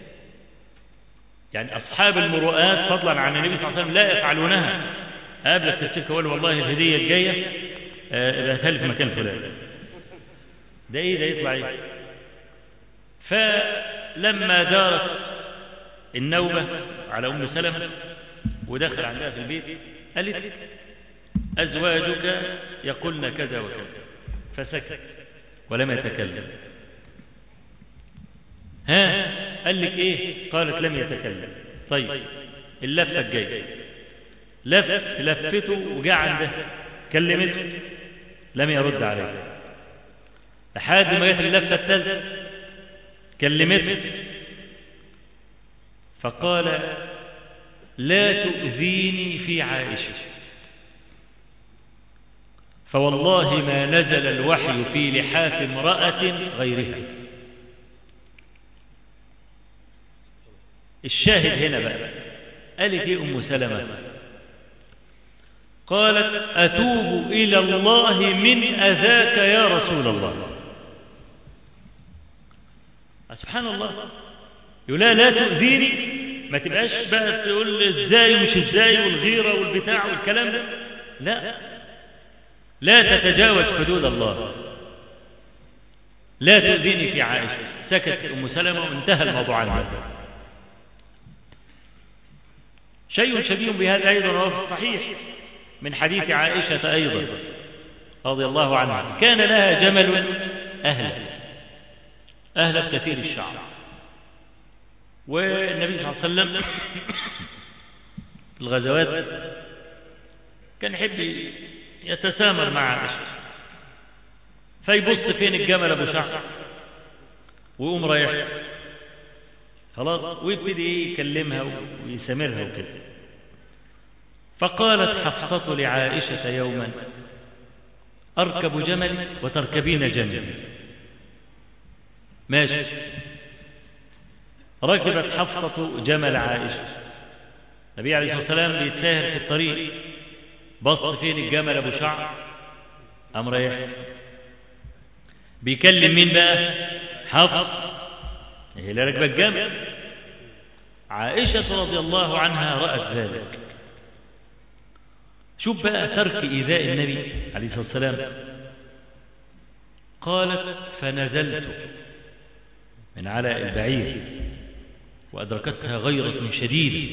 يعني أصحاب المروءات فضلا عن النبي صلى الله عليه وسلم لا يفعلونها قابلك في السكة وقال والله الهدية الجاية ابعتها لي في مكان فلان ده ايه ده يطلع ايه فلما دارت النوبة على أم سلمة ودخل عندها في البيت قالت أزواجك يقولن كذا وكذا فسكت ولم يتكلم ها قال لك ايه قالت لم يتكلم طيب اللفة الجاية لف لفته وجاء عنده كلمته لم يرد عليه لحد ما جت اللفة الثالثة كلمته فقال لا تؤذيني في عائشة فوالله ما نزل الوحي في لحاف امرأة غيرها الشاهد هنا بقى قالت ايه ام سلمة قالت اتوب الى الله من اذاك يا رسول الله سبحان الله يقول لا لا تؤذيني ما تبقاش بقى تقول ازاي ومش ازاي والغيرة والبتاع والكلام ده لا لا تتجاوز حدود الله لا تؤذيني في عائشة سكت أم سلمة وانتهى الموضوع عنها شيء شبيه بهذا أيضا وهو صحيح من حديث عائشة أيضا رضي الله عنها كان لها جمل أهل أهل كثير الشعر والنبي صلى الله عليه وسلم في الغزوات كان يحب يتسامر مع عائشة فيبص فين الجمل أبو شعر ويقوم رايح خلاص ويبتدي يكلمها ويسامرها وكده فقالت حفصة لعائشة يوما أركب جمل وتركبين جمل ماشي ركبت حفصة جمل عائشة النبي عليه الصلاة والسلام بيتساهل في الطريق بص فين الجمل أبو شعر قام رايح بيكلم مين بقى حفص هي اللي راكبه الجمل عائشة رضي الله عنها رأت ذلك شوف بقى ترك إيذاء النبي عليه الصلاة والسلام قالت فنزلت من على البعير وأدركتها غيرة شديدة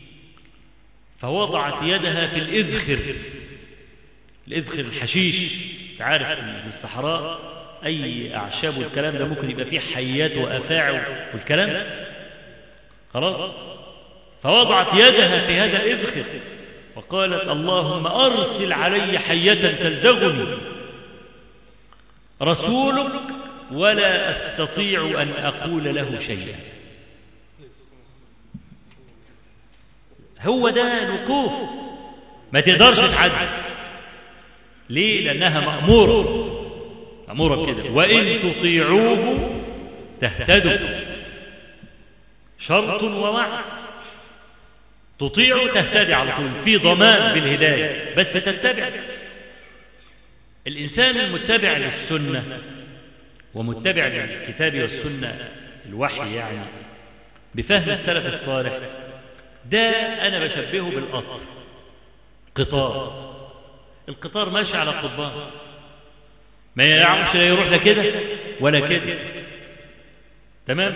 فوضعت يدها في الإذخر الإذخر الحشيش تعرف في الصحراء أي أعشاب والكلام ده ممكن يبقى فيه حيات وأفاعي والكلام ده خلاص فوضعت يدها في هذا الإذخر وقالت اللهم أرسل علي حية تلدغني رسولك ولا أستطيع أن أقول له شيئا هو ده الوقوف ما تقدرش تعدي ليه لأنها مأمورة مأمورة كده وإن تطيعوه تهتدوا شرط ووعد تطيع تهتدي على طول في ضمان بالهداية بس تتبع الإنسان المتبع للسنة ومتبع للكتاب والسنة الوحي يعني بفهم السلف الصالح ده أنا بشبهه بالقطر قطار القطار ماشي على قضبان ما يعرفش لا يروح لا كده ولا كده تمام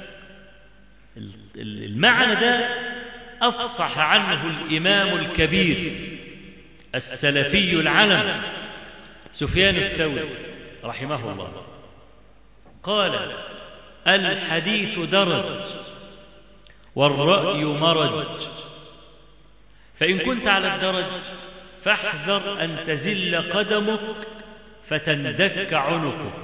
المعنى ده أفصح عنه الإمام الكبير السلفي العلم سفيان الثوري رحمه الله قال الحديث درج والرأي مرج فإن كنت على الدرج فاحذر أن تزل قدمك فتندك عنقك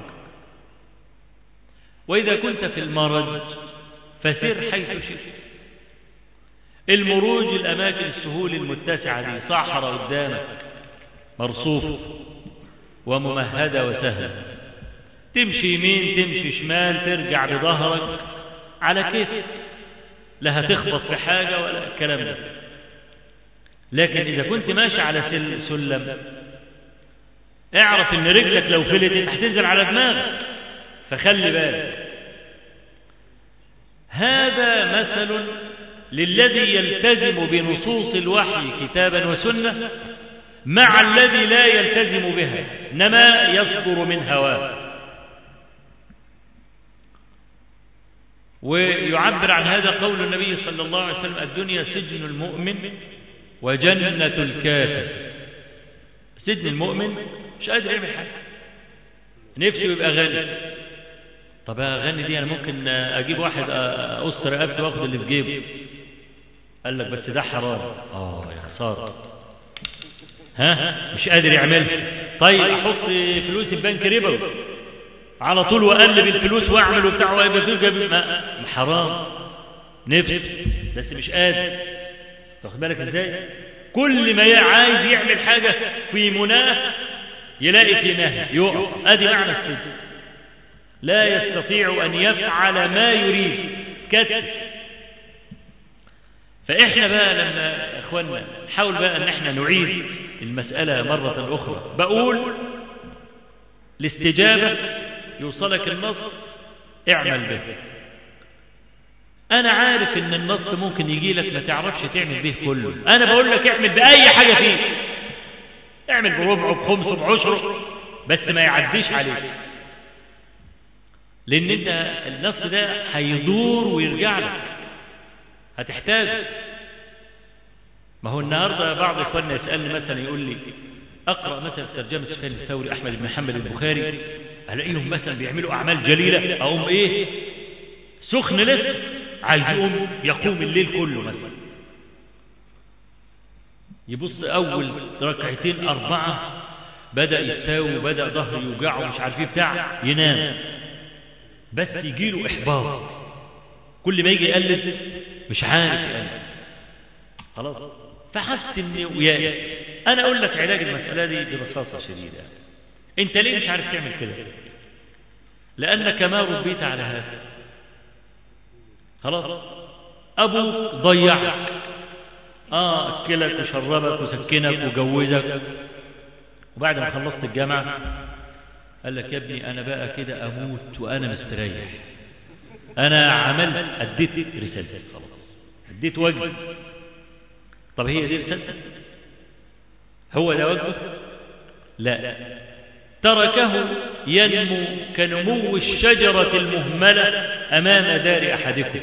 وإذا كنت في المرج فسر حيث شئت المروج الأماكن السهول المتسعة دي صحراء قدامك مرصوف وممهدة وسهلة تمشي يمين تمشي شمال ترجع بظهرك على كيف لا هتخبط في حاجة ولا الكلام ده لكن إذا كنت ماشي على سلم اعرف ان رجلك لو فلتت هتنزل على دماغك فخلي بالك هذا مثل للذي يلتزم بنصوص الوحي كتابا وسنة مع الذي لا يلتزم بها إنما يصدر من هواه ويعبر عن هذا قول النبي صلى الله عليه وسلم الدنيا سجن المؤمن وجنة الكافر سجن المؤمن مش قادر يعمل حاجة نفسه يبقى غني طب غني دي انا ممكن اجيب واحد اقص رقبته واخد اللي في جيبه قال لك بس ده حرام اه يا خساره ها مش قادر يعملها طيب احط فلوس البنك ربوي على طول واقلب الفلوس واعمل وبتاع ويبقى فلوس ما حرام نفس بس مش قادر واخد بالك ازاي كل ما عايز يعمل حاجه في مناه يلاقي في نهي يقف ادي معنى السجن لا يستطيع ان يفعل ما يريد كتب فإحنا بقى لما إخواننا نحاول بقى أن احنا نعيد المسألة مرة أخرى بقول الاستجابة يوصلك النص اعمل به أنا عارف إن النص ممكن يجي لك ما تعرفش تعمل به كله أنا بقول لك اعمل بأي حاجة فيه اعمل بربعه بخمسه بعشره بس ما يعديش عليك لأن أنت النص ده هيدور ويرجع لك هتحتاج ما هو النهاردة بعض إخواننا يسألني مثلا يقول لي أقرأ مثلا ترجمة سفيان الثوري أحمد بن محمد البخاري ألاقيهم مثلا بيعملوا أعمال جليلة أقوم إيه سخن لسه عايز يقوم يقوم الليل كله مثلا يبص أول ركعتين أربعة بدأ يستاوي وبدأ ظهره يوجعه مش عارف ايه بتاع ينام بس يجيله إحباط كل ما يجي يقلد مش عارف يقلد خلاص فحس ان ويا انا اقول لك علاج المساله دي ببساطه شديده انت ليه مش عارف تعمل كده لانك ما ربيت على هذا خلاص أبوك ضيعك آه أكلك وشربك وسكنك وجوزك وبعد ما خلصت الجامعة قال لك يا ابني أنا بقى كده أموت وأنا مستريح أنا عملت أديت رسالتي خلاص أديت واجبي طب هي دي رسالتك هو ده واجبك لا تركه ينمو كنمو الشجرة المهملة أمام دار أحدكم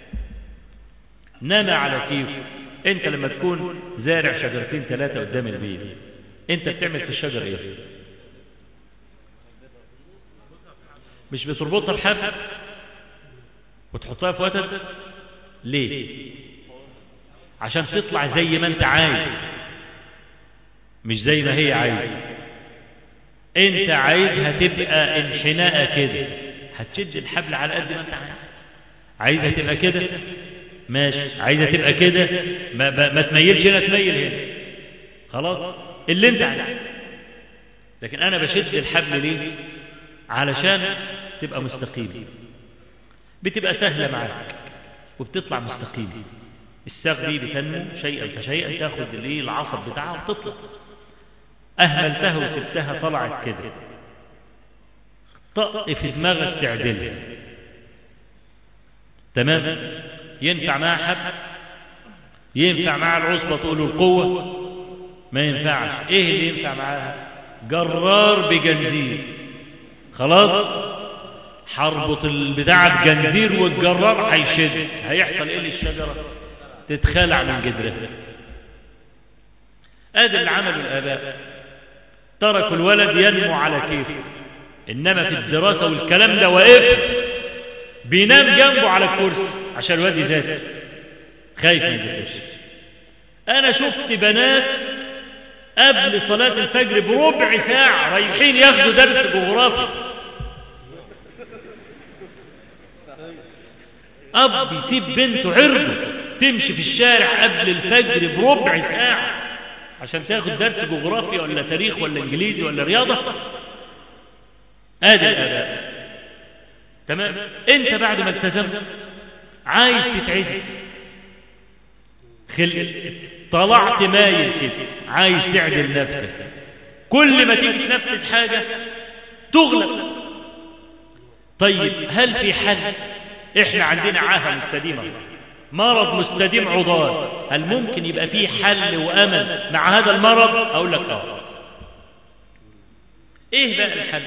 نام على كيف انت لما تكون زارع شجرتين ثلاثة قدام البيت انت بتعمل في الشجر ايه مش بتربطها بحبل وتحطها في وتد ليه عشان تطلع زي ما انت عايز مش زي ما هي عايز انت عايزها تبقى انحناء كده هتشد الحبل على قد ما انت عايز عايزها تبقى كده ماشي عايزها تبقى كده ما, ما, ما تميلش هنا تميل هنا خلاص اللي انت عايزه لكن انا بشد الحبل ليه علشان تبقى مستقيم بتبقى سهلة معاك وبتطلع مستقيم الساق دي بتنمو شيئا فشيئا تاخد الايه العصب بتاعها وتطلع اهملتها وسبتها طلعت كده طق في دماغك تعدلها تمام ينفع معها حب ينفع مع العصبة تقول القوة ما ينفعش ايه اللي ينفع معاها جرار بجنزير خلاص حربط البتاع بجنزير والجرار هيشد هيحصل ايه للشجرة تتخلع من جدرها ادي اللي عمله الاباء تركوا الولد ينمو على كيفه انما في الدراسة والكلام ده واقف بينام جنبه على الكرسي عشان الواد يذاكر خايف ما يذاكرش انا شفت بنات قبل صلاة الفجر بربع ساعة رايحين ياخدوا درس جغرافي اب يسيب بنته عرضه تمشي في الشارع قبل الفجر بربع ساعة عشان تاخد درس جغرافيا ولا تاريخ ولا انجليزي ولا رياضة ادي الاباء تمام انت بعد ما التزمت عايز تتعزل خل... طلعت مايل كده عايز تعدل نفسك كل ما تيجي تنفذ حاجة تغلب طيب هل في حل احنا عندنا عاهة مستديمة مرض مستديم عضال هل ممكن يبقى فيه حل وامل مع هذا المرض اقول لك اه ايه بقى الحل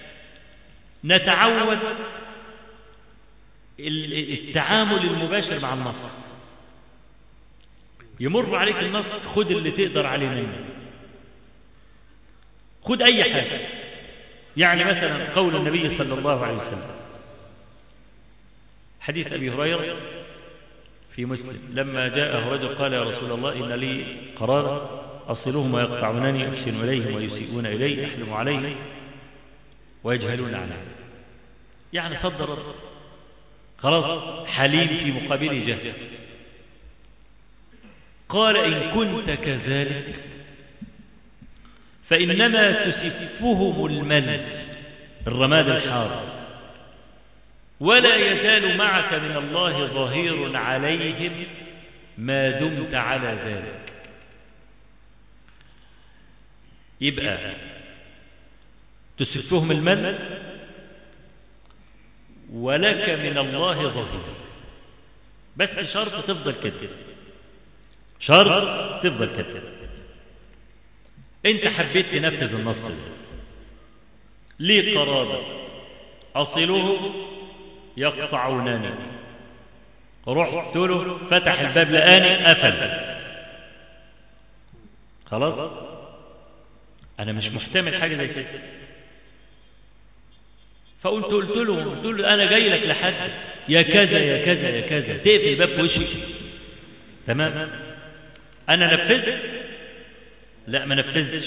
نتعود التعامل المباشر مع النص يمر عليك النص خد اللي تقدر عليه منه خد اي حاجة يعني مثلا قول النبي صلى الله عليه وسلم حديث أبي هريرة في مسلم لما جاءه رجل قال يا رسول الله إن لي قرار أصلهم ويقطعونني أحسن إليهم ويسيئون إلي أحلم عليهم ويجهلون عني يعني صدر خلاص حليم في مقابل جهل قال إن كنت كذلك فإنما تسفهم المل الرماد الحار ولا يزال معك من الله ظهير عليهم ما دمت على ذلك يبقى تسفهم المل ولك من الله ظهير بس شرط تفضل كده شرط تفضل كده انت حبيت تنفذ النص ده ليه قرابة أصله يقطعونني رحت له فتح الباب لقاني قفل خلاص انا مش محتمل حاجة زي كده فقلت قلت له قلت له انا جاي لك لحد يا كذا يا كذا يا كذا تقفل الباب في وشي تمام انا نفذت لا ما نفذتش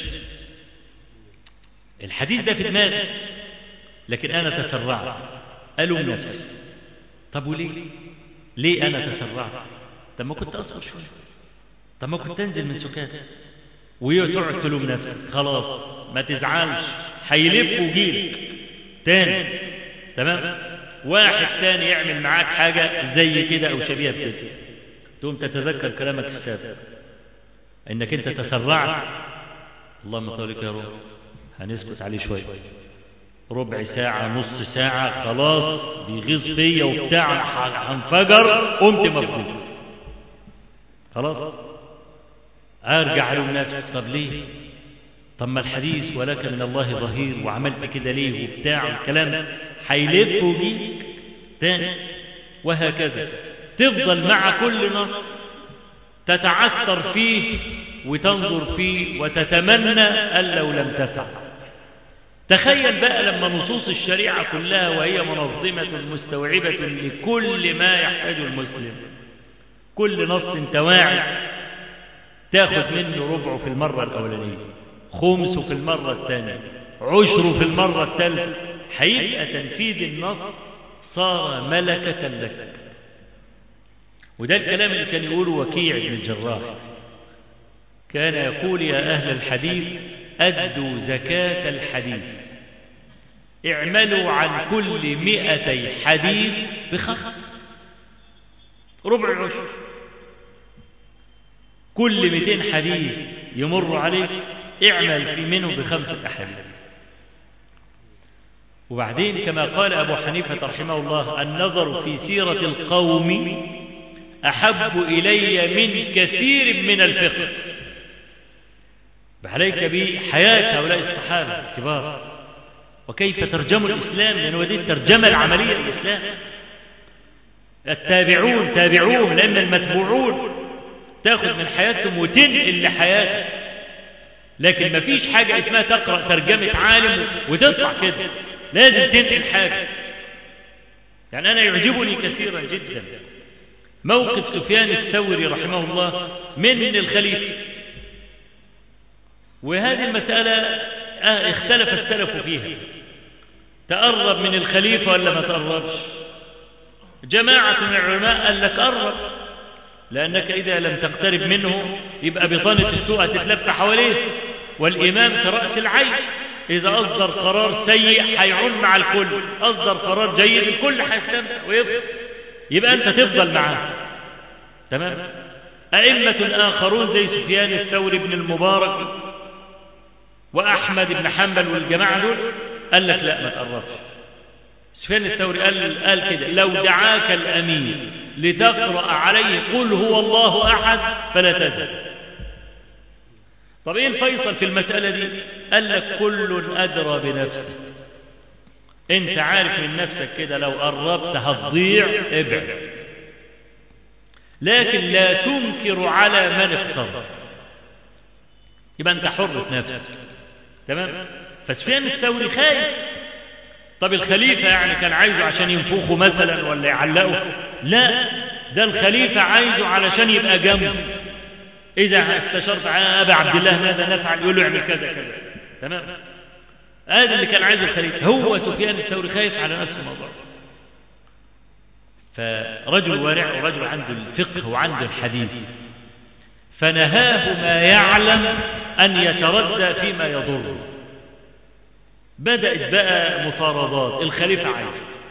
الحديث ده في دماغي لكن انا تسرعت الوم نفسي طب وليه ليه انا تسرعت طب ما كنت اصبر شويه طب ما كنت انزل من سكات وتقعد تلوم نفسك خلاص ما تزعلش هيلف ويجيلك تاني تمام واحد ثاني يعمل معاك حاجة زي كده أو شبيهة بكده تقوم تتذكر كلامك السابق انك انت تسرعت اللهم صل يا رب هنسكت عليه شوية ربع ساعة نص ساعة خلاص بيغيظ فيا وبتاع هنفجر قمت مفجوع خلاص ارجع له نفسي طب ليه طب ما الحديث ولك من الله ظهير وعملت كده ليه وبتاع الكلام هيلف بيك تاني وهكذا تفضل مع كل نص تتعثر فيه وتنظر فيه وتتمنى أن لو لم تفعل تخيل بقى لما نصوص الشريعة كلها وهي منظمة مستوعبة لكل ما يحتاجه المسلم كل نص انت واعي تاخذ منه ربعه في المرة الأولانية خمسه في المرة الثانية عشره في المرة الثالثة هيبقى تنفيذ النص صار ملكة لك وده الكلام اللي كان يقوله وكيع بن الجراح كان يقول يا أهل الحديث أدوا زكاة الحديث اعملوا عن كل مئتي حديث بخمس ربع العشر كل مئتين حديث يمر عليك اعمل في منه بخمسة أحاديث وبعدين كما قال أبو حنيفة رحمه الله النظر في سيرة القوم أحب إلي من كثير من الفقه فعليك بحياة هؤلاء الصحابة الكبار وكيف ترجموا الإسلام لأنه دي الترجمة العملية للإسلام التابعون تابعوهم لأن المتبوعون تاخذ من حياتهم وتنقل لحياتك لكن ما فيش حاجة اسمها تقرأ ترجمة عالم وتطلع كده لازم تنقل حاجة يعني أنا يعجبني كثيرا جدا موقف سفيان الثوري رحمه الله من الخليفة وهذه المسألة اختلف السلف فيها تقرب من الخليفة ولا ما تقربش جماعة من العلماء قال لك قرب لأنك إذا لم تقترب منه يبقى بطانة السوء هتتلف حواليه والإمام كرأس العين إذا أصدر قرار سيء هيعون مع الكل أصدر قرار جيد الكل هيستمتع ويفضل يبقى أنت تفضل معاه تمام أئمة آخرون زي سفيان الثوري بن المبارك وأحمد بن حنبل والجماعة دول قال لك لا ما تقربش سفيان الثوري قال, قال كده لو دعاك الأمير لتقرأ عليه قل هو الله أحد فلا تزل طب ايه الفيصل في المسألة دي قال لك كل أدرى بنفسه انت عارف من نفسك كده لو قربت هتضيع ابعد لكن لا تنكر على من اختار يبقى انت حر في نفسك تمام فسفيان الثوري خايف طب الخليفة يعني كان عايزه عشان ينفخه مثلا ولا يعلقه لا ده الخليفة عايزه علشان يبقى جنبه إذا استشرت أبا عبد الله ماذا نفعل يقول له اعمل كذا كذا تمام هذا اللي كان عايزه الخليفة هو سفيان الثوري خايف على نفس الموضوع فرجل ورع ورجل عنده الفقه وعنده الحديث فنهاه ما يعلم أن يتردى فيما يضره بدأت بقى مفارضات الخليفة عايز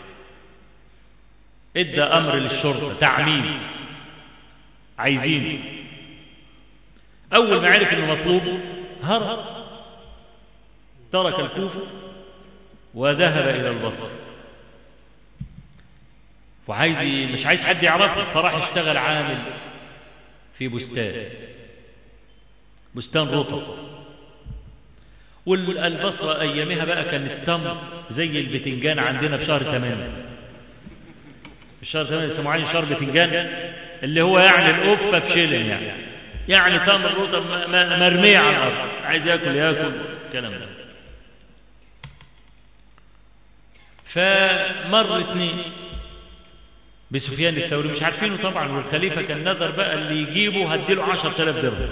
ادى أمر للشرطة تعميم عايزين أول ما عرف أنه مطلوب هرب ترك الكوفة وذهب إلى البصر وعايز مش عايز حد يعرفه فراح اشتغل عامل في بستان بستان رطب والبصرة أيامها بقى كان التمر زي البتنجان عندنا في شهر 8 في شهر 8 يسموه عين شهر بتنجان اللي هو يعني القفة بشيلن يعني يعني تمر رطب مرمية على الأرض عايز ياكل ياكل الكلام ده فمر اثنين بسفيان الثوري مش عارفينه طبعا والخليفة كان نذر بقى اللي يجيبه هديله عشر تلاف درهم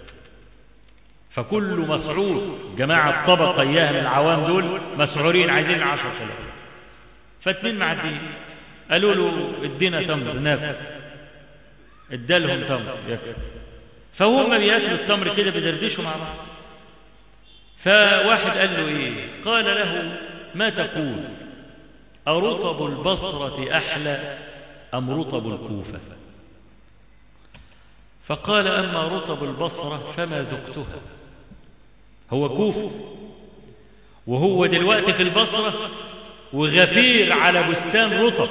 فكل مسعور جماعة الطبقة إياها من العوام دول مسعورين عايزين عشر تلاف فاتنين معدين قالوا له ادينا تمر نافع ادالهم تمر ياكل فهم بياكلوا التمر كده بيدردشوا مع بعض فواحد قال له ايه قال له ما تقول أرطب البصرة أحلى أم رطب الكوفة فقال أما رطب البصرة فما ذقتها هو كوف وهو دلوقتي في البصرة وغفير على بستان رطب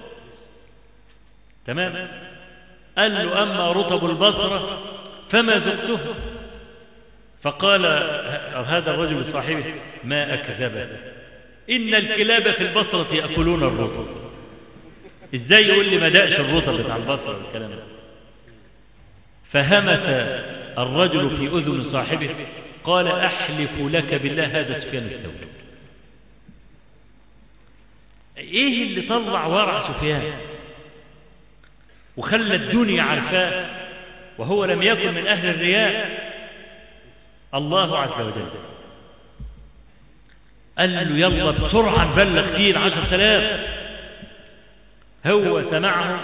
تمام قال له أما رطب البصرة فما ذقتها فقال هذا الرجل صاحبه ما أكذب إن الكلاب في البصرة يأكلون الرطب إزاي يقول لي ما دقش الرطب بتاع البصرة الكلام ده فهمس الرجل في أذن صاحبه قال أحلف لك بالله هذا سفيان الثوري إيه اللي طلع ورع سفيان وخلى الدنيا عارفاه وهو لم يكن من أهل الرياء الله عز وجل قال له يلا بسرعة نبلغ فيه العشر ثلاث هو سمعهم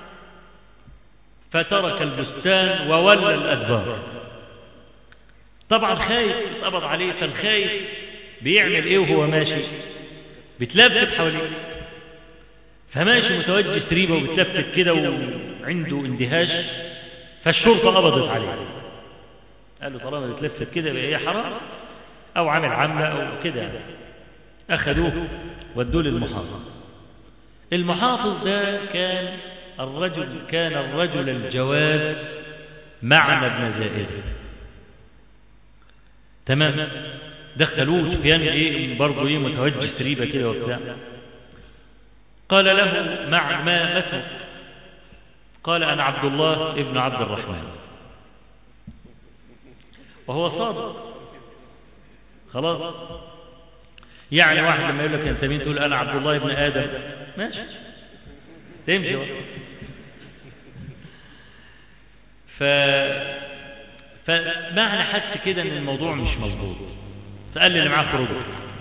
فترك البستان وولى الأدبار طبعا خايف يتقبض عليه فالخايف بيعمل ايه وهو ماشي بتلفت حواليه فماشي متوجه سريبه وبتلفت كده وعنده اندهاش فالشرطة قبضت عليه قال له طالما بتلفت كده يبقى هي حرام او عامل عملة او كده اخذوه ودوه للمحافظ المحافظ ده كان الرجل كان الرجل الجواد معنى ابن زائد تمام دخلوه سفيان ايه برضه ايه متوجه سريبه كده وبتاع قال له مع ما اسمك قال انا عبد الله ابن عبد الرحمن وهو صادق خلاص يعني واحد لما يقول لك انت مين تقول انا عبد الله ابن ادم ماشي تمشي ف فمعنى حس كده ان الموضوع مش مظبوط فقال لي اللي معاه خروج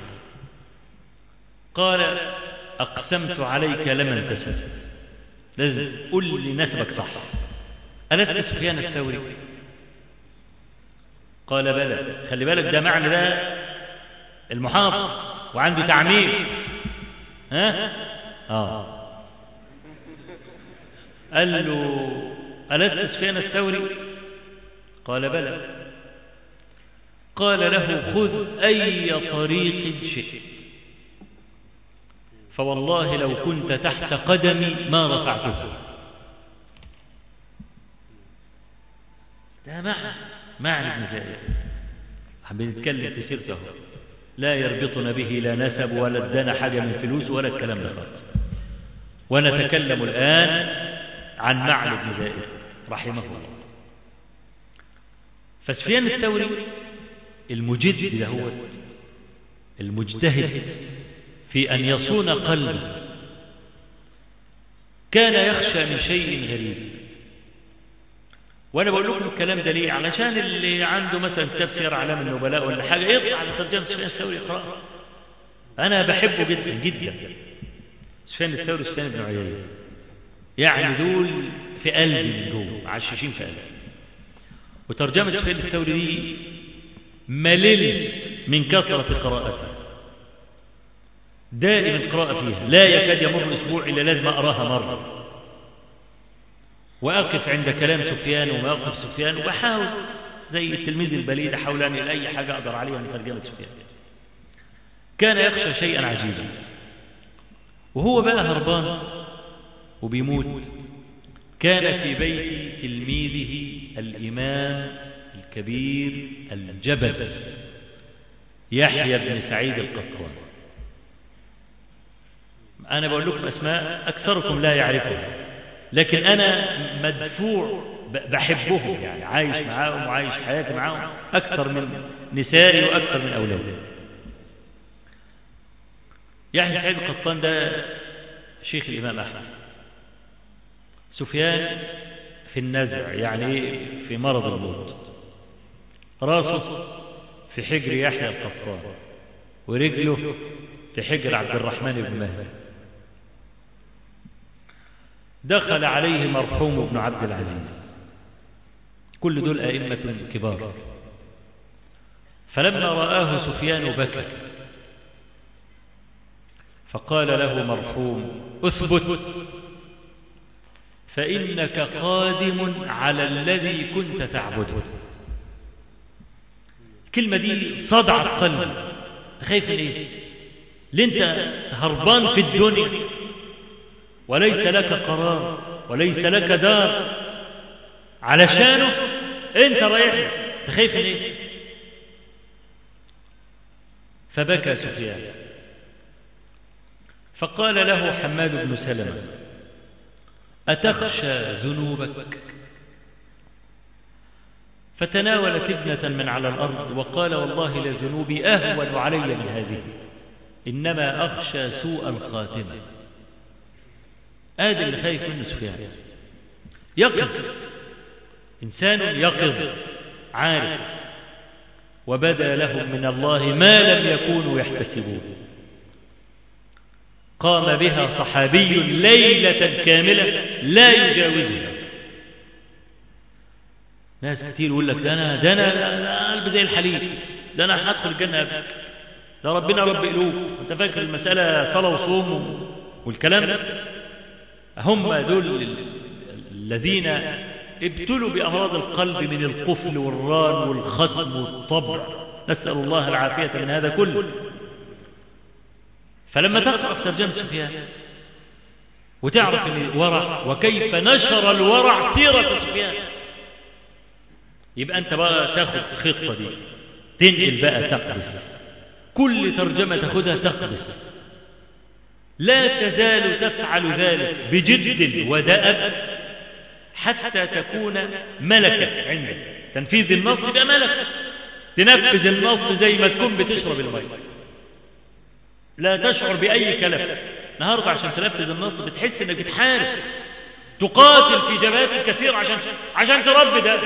قال اقسمت عليك لمن تسد لازم قل لي نسبك صح ألست سفيان الثوري قال بلى خلي بالك ده معنى ده المحافظ وعنده تعميم ها اه قال له ألست سفيان الثوري قال بلى قال له خذ أي طريق شئت فوالله لو كنت تحت قدمي ما رفعته ده معنى معنى ابن زائد بنتكلم في سيرته لا يربطنا به لا نسب ولا ادانا حاجة من فلوس ولا الكلام ده خالص ونتكلم الآن عن معنى ابن زائد رحمه الله فسفيان الثوري المجد هو المجتهد في أن يصون قلبه كان يخشى من شيء غريب وانا بقول لكم الكلام ده ليه علشان اللي عنده مثلا تفسير اعلام النبلاء ولا حاجه يطلع على ترجمه سفيان الثوري يقرا انا بحبه جدا جدا سفيان الثوري سفيان بن عيينه يعني دول في قلبي من جوه عشاشين في قلبي وترجمه سفيان الثوري دي ملل من كثره قراءته دائما القراءه فيها لا يكاد يمر اسبوع الا لازم اقراها مره وأقف عند كلام سفيان ومواقف سفيان وأحاول زي التلميذ البليد أحاول أن أي حاجة أقدر عليها من ترجمة سفيان كان يخشى شيئا عجيبا وهو بقى هربان وبيموت كان في بيت تلميذه الإمام الكبير الجبل يحيى بن سعيد القطوان أنا بقول لكم أسماء أكثركم لا يعرفها لكن أنا مدفوع بحبهم يعني عايش معاهم وعايش حياتي معاهم أكثر من نسائي وأكثر من أولادي يعني سعيد القطان ده شيخ الإمام أحمد سفيان في النزع يعني في مرض الموت راسه في حجر يحيى القطان ورجله في حجر عبد الرحمن بن مهدي دخل عليه مرحوم ابن عبد العزيز كل دول أئمة كبار فلما رآه سفيان بكى فقال له مرحوم اثبت فإنك قادم على الذي كنت تعبده الكلمة دي صدعت قلبي خايف من ايه اللي انت هربان في الدنيا وليس لك قرار وليس لك دار علشانه انت رايح خايف من ايه فبكى سفيان فقال له حماد بن سلمة أتخشى ذنوبك فتناول تبنة من على الأرض وقال والله لذنوبي أهون علي من هذه إنما أخشى سوء الخاتمة آدم اللي خايف منه سفيان يقظ إنسان يقظ عارف وبدا لهم من الله ما لم يكونوا يحتسبون قام بها صحابي ليلة كاملة لا يجاوزها ناس كتير يقول لك ده انا ده انا قلب زي الحليب ده انا هدخل الجنه قبلك ده ربنا رب قلوب انت فاكر المساله صلاه وصوم والكلام ده هم دول الذين ابتلوا بامراض القلب من القفل والران والختم والطبع نسال الله العافيه من هذا كله فلما تقرا في ترجمه سفيان وتعرف الورع وكيف نشر الورع سيره سفيان يبقى انت بقى تاخد الخطة دي تنقل بقى تقدس كل ترجمة تاخدها تقدس لا تزال تفعل ذلك بجد ودأب حتى تكون ملكة عندك تنفيذ النص يبقى ملكة تنفذ النص زي ما تكون بتشرب الماء لا تشعر بأي كلف النهارده عشان تنفذ النص بتحس انك بتحارب تقاتل في جبهات كثير عشان عشان تربي ده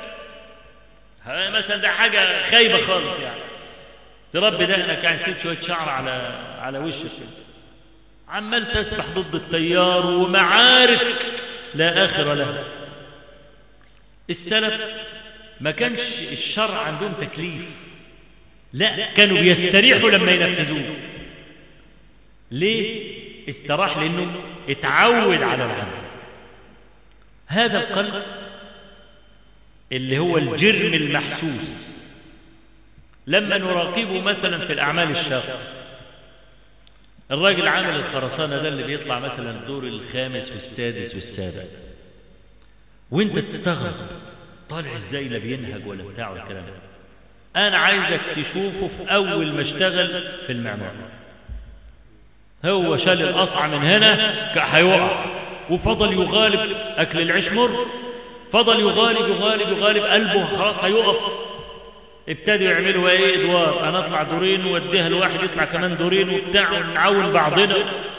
مثلا ده حاجة خايبة خالص يعني تربي دقنك يعني تسيب شوية شعر على على وشك عمال تسبح ضد التيار ومعارك لا آخر لها السلف ما كانش الشرع عندهم تكليف لا كانوا بيستريحوا لما ينفذوه ليه استراح لانه اتعود على العمل هذا القلب اللي هو الجرم المحسوس لما نراقبه مثلا في الأعمال الشاقة الراجل عامل الخرسانة ده اللي بيطلع مثلا الدور الخامس والسادس والسابع وانت تستغرب طالع ازاي لا بينهج ولا بتاع والكلام ده انا عايزك تشوفه في اول ما اشتغل في المعمار هو شال القطعة من هنا هيقع وفضل يغالب اكل العيش مر فضل يغالب يغالب يغالب قلبه خلاص هيقف ابتدوا يعملوا ايه ادوار انا اطلع دورين واديها لواحد يطلع كمان دورين وبتاع ونعاون بعضنا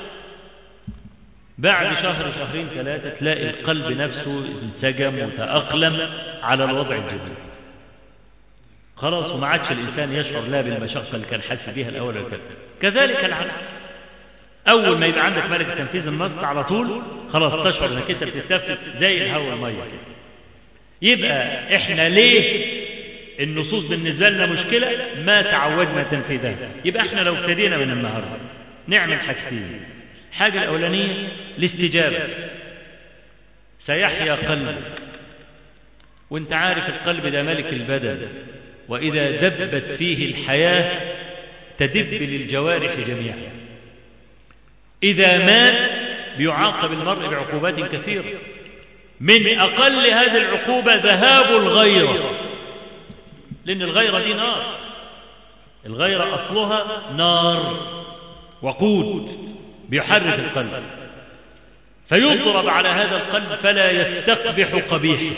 بعد شهر شهرين ثلاثة تلاقي القلب نفسه انسجم وتأقلم على الوضع الجديد خلاص وما عادش الإنسان يشعر لا بالمشقة اللي كان حاسس بيها الأول ولا كذلك العمل أول ما يبقى عندك ملكة تنفيذ النص على طول خلاص تشعر انك انت بتتنفس زي الهواء المية يبقى احنا ليه النصوص بالنسبة لنا مشكلة ما تعودنا تنفيذها يبقى احنا لو ابتدينا من النهاردة نعمل حاجتين الحاجة الأولانية الاستجابة سيحيا قلبك وانت عارف القلب ده ملك البدن وإذا دبت فيه الحياة تدب للجوارح جميعا إذا مات بيعاقب المرء بعقوبات كثيرة من أقل هذه العقوبة ذهاب الغيرة لأن الغيرة دي نار الغيرة أصلها نار وقود بيحرك القلب فيضرب على هذا القلب فلا يستقبح قبيحه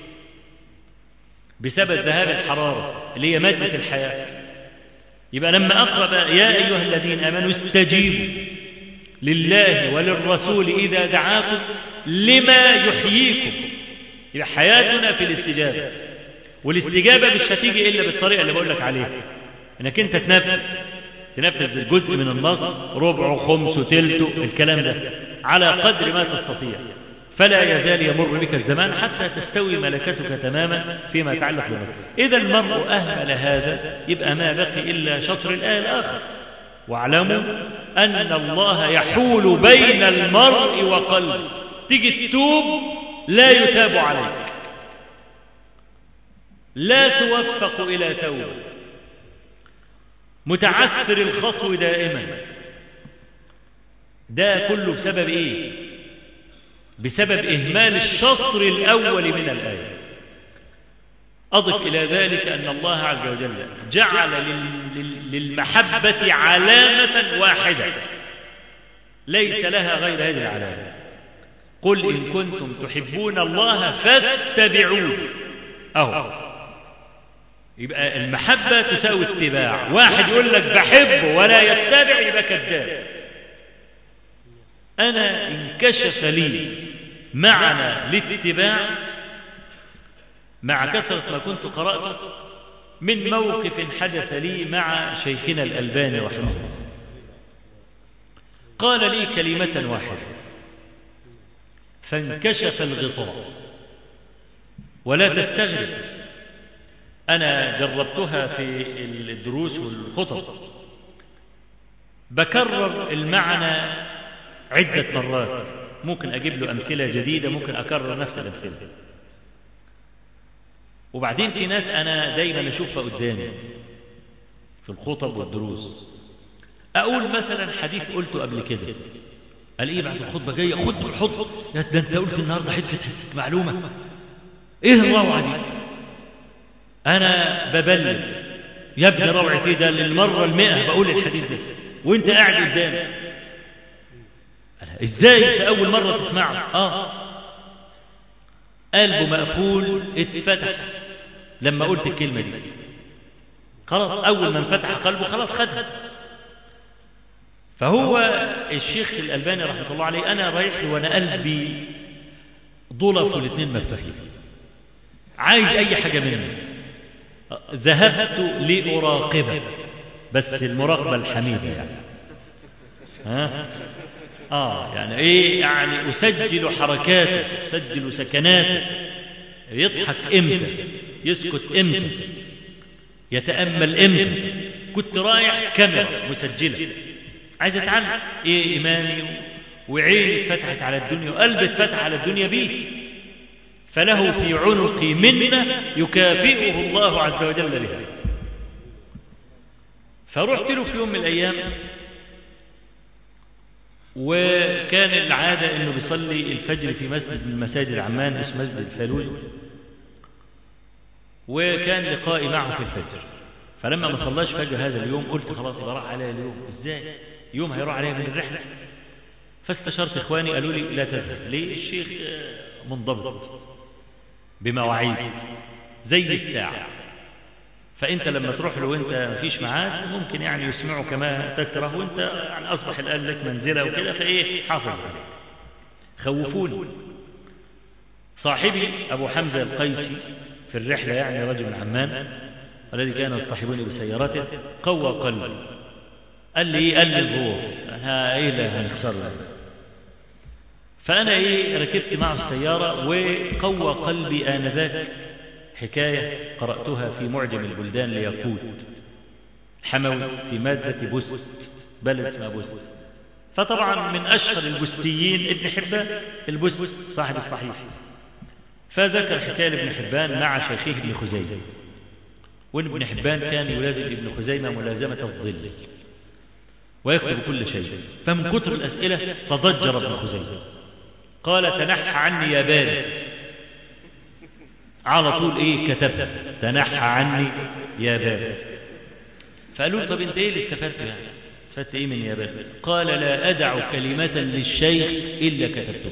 بسبب ذهاب الحرارة اللي هي مادة الحياة يبقى لما أقرب يا أيها الذين آمنوا استجيبوا لله وللرسول إذا دعاكم لما يحييكم يبقى حياتنا في الاستجابة والاستجابة مش هتيجي إلا بالطريقة اللي بقول لك عليها انك انت تنفذ تنفذ الجزء من النص ربع خمس تلت الكلام ده على قدر ما تستطيع فلا يزال يمر بك الزمان حتى تستوي ملكتك تماما فيما يتعلق بالنص إذا المرء أهمل هذا يبقى ما بقي إلا شطر الآية الآخر واعلموا أن الله يحول بين المرء وقلبه تيجي تتوب لا يتاب عليك لا توفق إلى توبة متعثر الخطو دائما ده كله بسبب ايه بسبب اهمال الشطر الاول من الايه اضف الى ذلك ان الله عز وجل جعل للمحبه علامه واحده ليس لها غير هذه العلامه قل ان كنتم تحبون الله فاتبعوه اهو يبقى المحبة تساوي اتباع واحد يقول لك بحبه ولا يتبع يبقى كذاب أنا انكشف لي معنى الاتباع مع كثرة ما كنت قرأت من موقف حدث لي مع شيخنا الألباني رحمه الله قال لي كلمة واحدة فانكشف الغطاء ولا تستغرب أنا جربتها في الدروس والخطب بكرر المعنى عدة مرات ممكن أجيب له أمثلة جديدة ممكن أكرر نفس الأمثلة وبعدين في ناس أنا دايما أشوفها قدامي في الخطب والدروس أقول مثلا حديث قلته قبل كده قال إيه بعد الخطبة جاية خد الحط ده أنت قلت النهاردة حتة معلومة إيه الروعة دي أنا ببلغ يا ابني روعة إيه ده للمرة المئة بقول الحديث ده وأنت قاعد قدامي ازاي في اول مرة تسمعه اه قلبه مقفول اتفتح لما قلت الكلمة دي خلاص اول ما انفتح قلبه خلاص خد فهو الشيخ الالباني رحمه الله عليه انا رايح وانا قلبي ضلف والاثنين مفتوحين عايز اي حاجة منه ذهبت لاراقبه بس المراقبة الحميدة يعني ها آه يعني إيه يعني أسجل حركاته أسجل سكناته يضحك إمتى يسكت إمتى يتأمل إمتى كنت رايح كاميرا مسجلة عايز أتعلم إيه إيماني وعيني اتفتحت على الدنيا وقلبي اتفتح على الدنيا بيه فله في عنقي منة يكافئه الله عز وجل بها فرحت له في يوم من الأيام وكان العادة انه بيصلي الفجر في مسجد من مساجد عمان اسمه مسجد الفالوج وكان لقائي معه في الفجر فلما ما صلاش فجر هذا اليوم قلت خلاص راح علي اليوم ازاي يوم هيروح علي من الرحلة فاستشرت اخواني قالوا لي لا تذهب ليه الشيخ منضبط بمواعيد زي الساعة فانت لما تروح له وانت مفيش معاد ممكن يعني يسمعه كما تكره وانت يعني اصبح الان لك منزله وكده فايه حافظ عليه خوفوني صاحبي ابو حمزه القيسي في الرحله يعني رجل من عمان الذي كان يصطحبني بسيارته قوى قلبي قال لي ايه قال لي الظهور انا ايه اللي هنخسر فانا ايه ركبت معه السياره وقوى قلبي انذاك حكاية قرأتها في معجم البلدان ليقود حموي في مادة بست بلد اسمها بست فطبعا من أشهر البستيين ابن حبان البست صاحب الصحيح فذكر حكاية ابن حبان مع شيخه ابن خزيمة وان ابن حبان كان يلازم ابن خزيمة ملازمة الظل ويكتب كل شيء فمن كتر الأسئلة فضجر ابن خزيمة قال تنحى عني يا بارد على طول ايه كتبت تنحى عني يا باب فقالوا طب انت ايه اللي استفدت يعني استفدت ايه من يا باب قال لا ادع كلمة للشيخ الا كتبته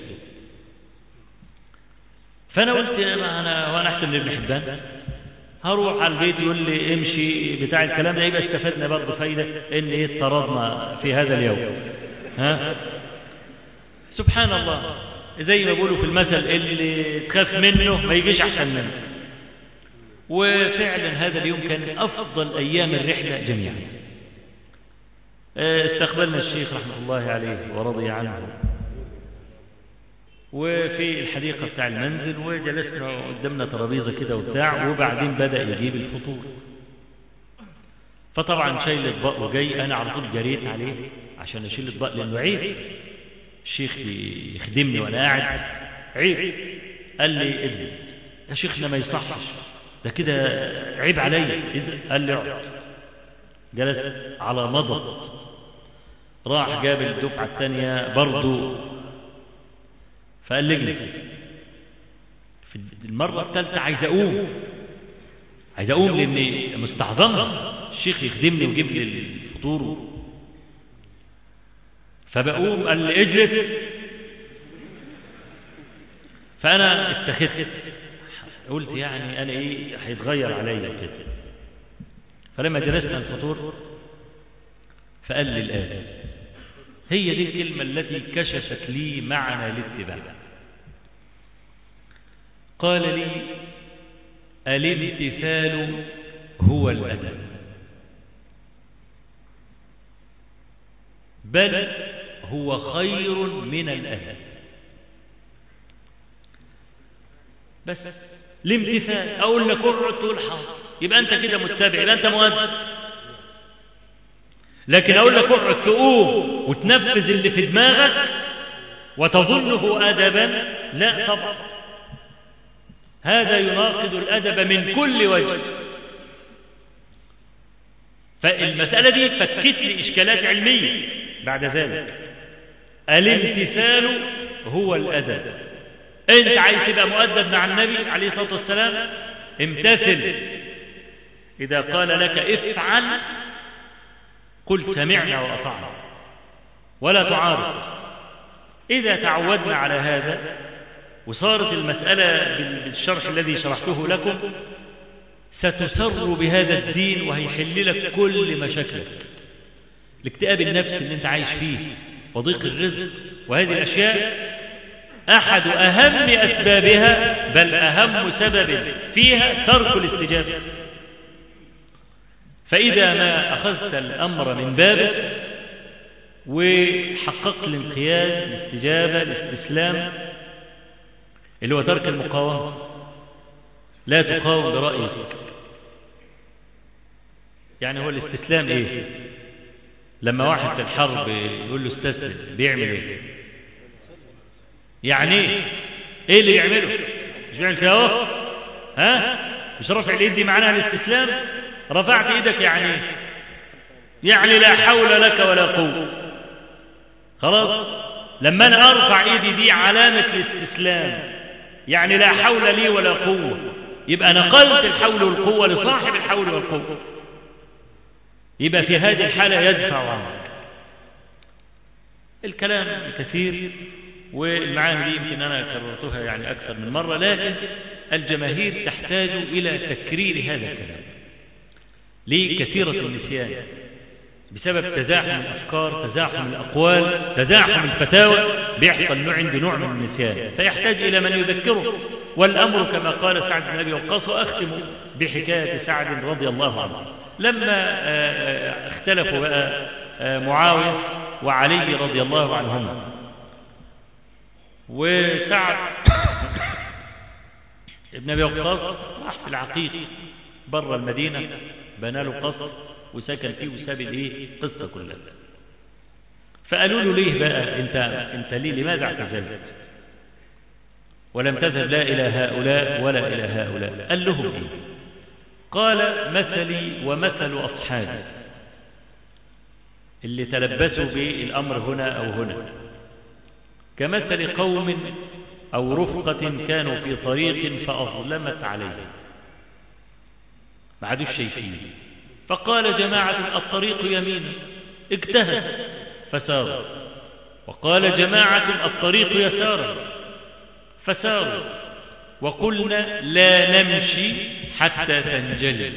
فانا قلت انا وانا احسن لابن حبان هروح على البيت يقول لي امشي بتاع الكلام ده يبقى استفدنا برضه فايدة ان ايه اضطردنا في هذا اليوم ها سبحان الله زي ما بيقولوا في المثل اللي تخاف منه ما يجيش احسن منه وفعلا هذا اليوم كان افضل ايام الرحله جميعا استقبلنا الشيخ رحمه الله عليه ورضي عنه وفي الحديقة بتاع المنزل وجلسنا قدامنا ترابيزة كده وبتاع وبعدين بدأ يجيب الفطور فطبعا شايل الاطباق وجاي انا على طول جريت عليه عشان اشيل الاطباق لانه عيب الشيخ يخدمني وانا قاعد عيب قال لي اجلس يا شيخنا ما يصحش ده كده عيب عليا قال لي اقعد جلس على مضض راح جاب الدفعة الثانية برضه فقال لي اجلس في المرة الثالثة عايز اقوم عايز اقوم لاني مستعظمها الشيخ يخدمني ويجيب لي الفطور فبقوم قال لي اجلس فانا اتخذت قلت يعني انا ايه هيتغير عليا كده فلما جلسنا الفطور فقال لي الآن هي دي الكلمة التي كشفت لي معنى الاتباع قال لي الامتثال هو الأدب بل هو خير من الأدب بس الامتثال أقول لك اقعد تقول حاضر يبقى أنت كده متبع يبقى أنت مؤدب لكن أقول لك اقعد تقوم وتنفذ اللي في دماغك وتظنه أدبا لا طبعا هذا يناقض الأدب من كل وجه فالمسألة دي فكت لي إشكالات علمية بعد ذلك الامتثال هو الأدب انت عايز تبقى مؤدب مع النبي عليه الصلاة والسلام امتثل إذا قال لك افعل قل سمعنا وأطعنا ولا تعارض إذا تعودنا على هذا وصارت المسألة بالشرح الذي شرحته لكم ستسر بهذا الدين وهيحل لك كل مشاكلك الاكتئاب النفسي اللي انت عايش فيه وضيق الرزق وهذه الأشياء أحد أهم أسبابها بل أهم سبب فيها ترك الاستجابة فإذا ما أخذت الأمر من بابه وحققت الانقياد الاستجابة الاستسلام اللي هو ترك المقاومة لا تقاوم برأيك يعني هو الاستسلام ايه لما واحد في الحرب يقول له استسلم بيعمل ايه يعني ايه ايه اللي يعمله مش بيعمل كده اهو ها مش رفع الايد دي معناها الاستسلام رفعت ايدك يعني يعني لا حول لك ولا قوه خلاص لما انا ارفع ايدي دي علامه الاستسلام يعني لا حول لي ولا قوه يبقى نقلت الحول والقوه لصاحب الحول والقوه يبقى في هذه الحاله يدفع عنك الكلام كثير والمعاني دي يمكن أنا كررتها يعني أكثر من مرة لكن الجماهير تحتاج إلى تكرير هذا الكلام ليه كثيرة النسيان بسبب تزاحم الأفكار تزاحم الأقوال تزاحم الفتاوى بيحصل نوع عنده نوع من النسيان فيحتاج إلى من يذكره والأمر كما قال سعد بن أبي وقاص وأختم بحكاية سعد رضي الله عنه لما اختلفوا بقى معاوية وعلي رضي الله عنهما وسعد ابن ابي وقاص راح في العقيق بره المدينه بنى له قصر وسكن فيه وساب الايه القصه كلها فقالوا له ليه بقى انت انت ليه لماذا اعتزلت ولم تذهب لا الى هؤلاء ولا الى هؤلاء قال لهم ايه قال مثلي ومثل اصحابي اللي تلبسوا بالامر هنا او هنا كمثل قوم أو رفقة كانوا في طريق فأظلمت عليهم ما عادوش شايفين فقال جماعة الطريق يمين اجتهد فساروا وقال جماعة الطريق يسارا فساروا وقلنا لا نمشي حتى تنجلي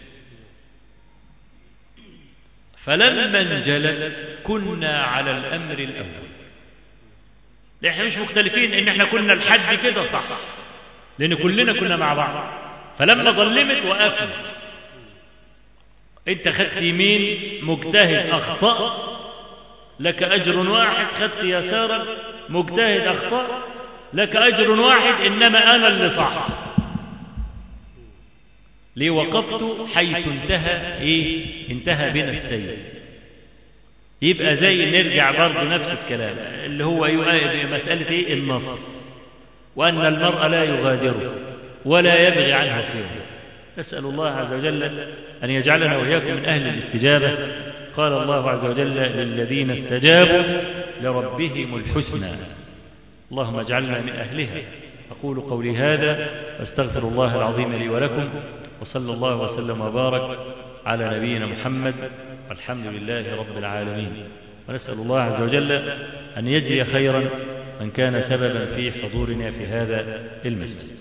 فلما انجلت كنا على الأمر الأول احنا مش مختلفين ان احنا كنا الحد كده صح لان كلنا كنا مع بعض فلما ظلمت وقفنا انت خدت يمين مجتهد اخطأ لك اجر واحد خدت يسارا مجتهد اخطأ لك اجر واحد انما انا اللي صح ليه وقفت حيث انتهى ايه انتهى بنا السير يبقى زي نرجع برضه نفس الكلام اللي هو يؤيد مسألة ايه النصر وأن المرء لا يغادره ولا يبغي عنها خيرا نسأل الله عز وجل أن يجعلنا وإياكم من أهل الاستجابة قال الله عز وجل للذين استجابوا لربهم الحسنى اللهم اجعلنا من أهلها أقول قولي هذا واستغفر الله العظيم لي ولكم وصلى الله وسلم وبارك على نبينا محمد والحمد لله رب العالمين ونسأل الله عز وجل أن يجزي خيرا من كان سببا في حضورنا في هذا المسجد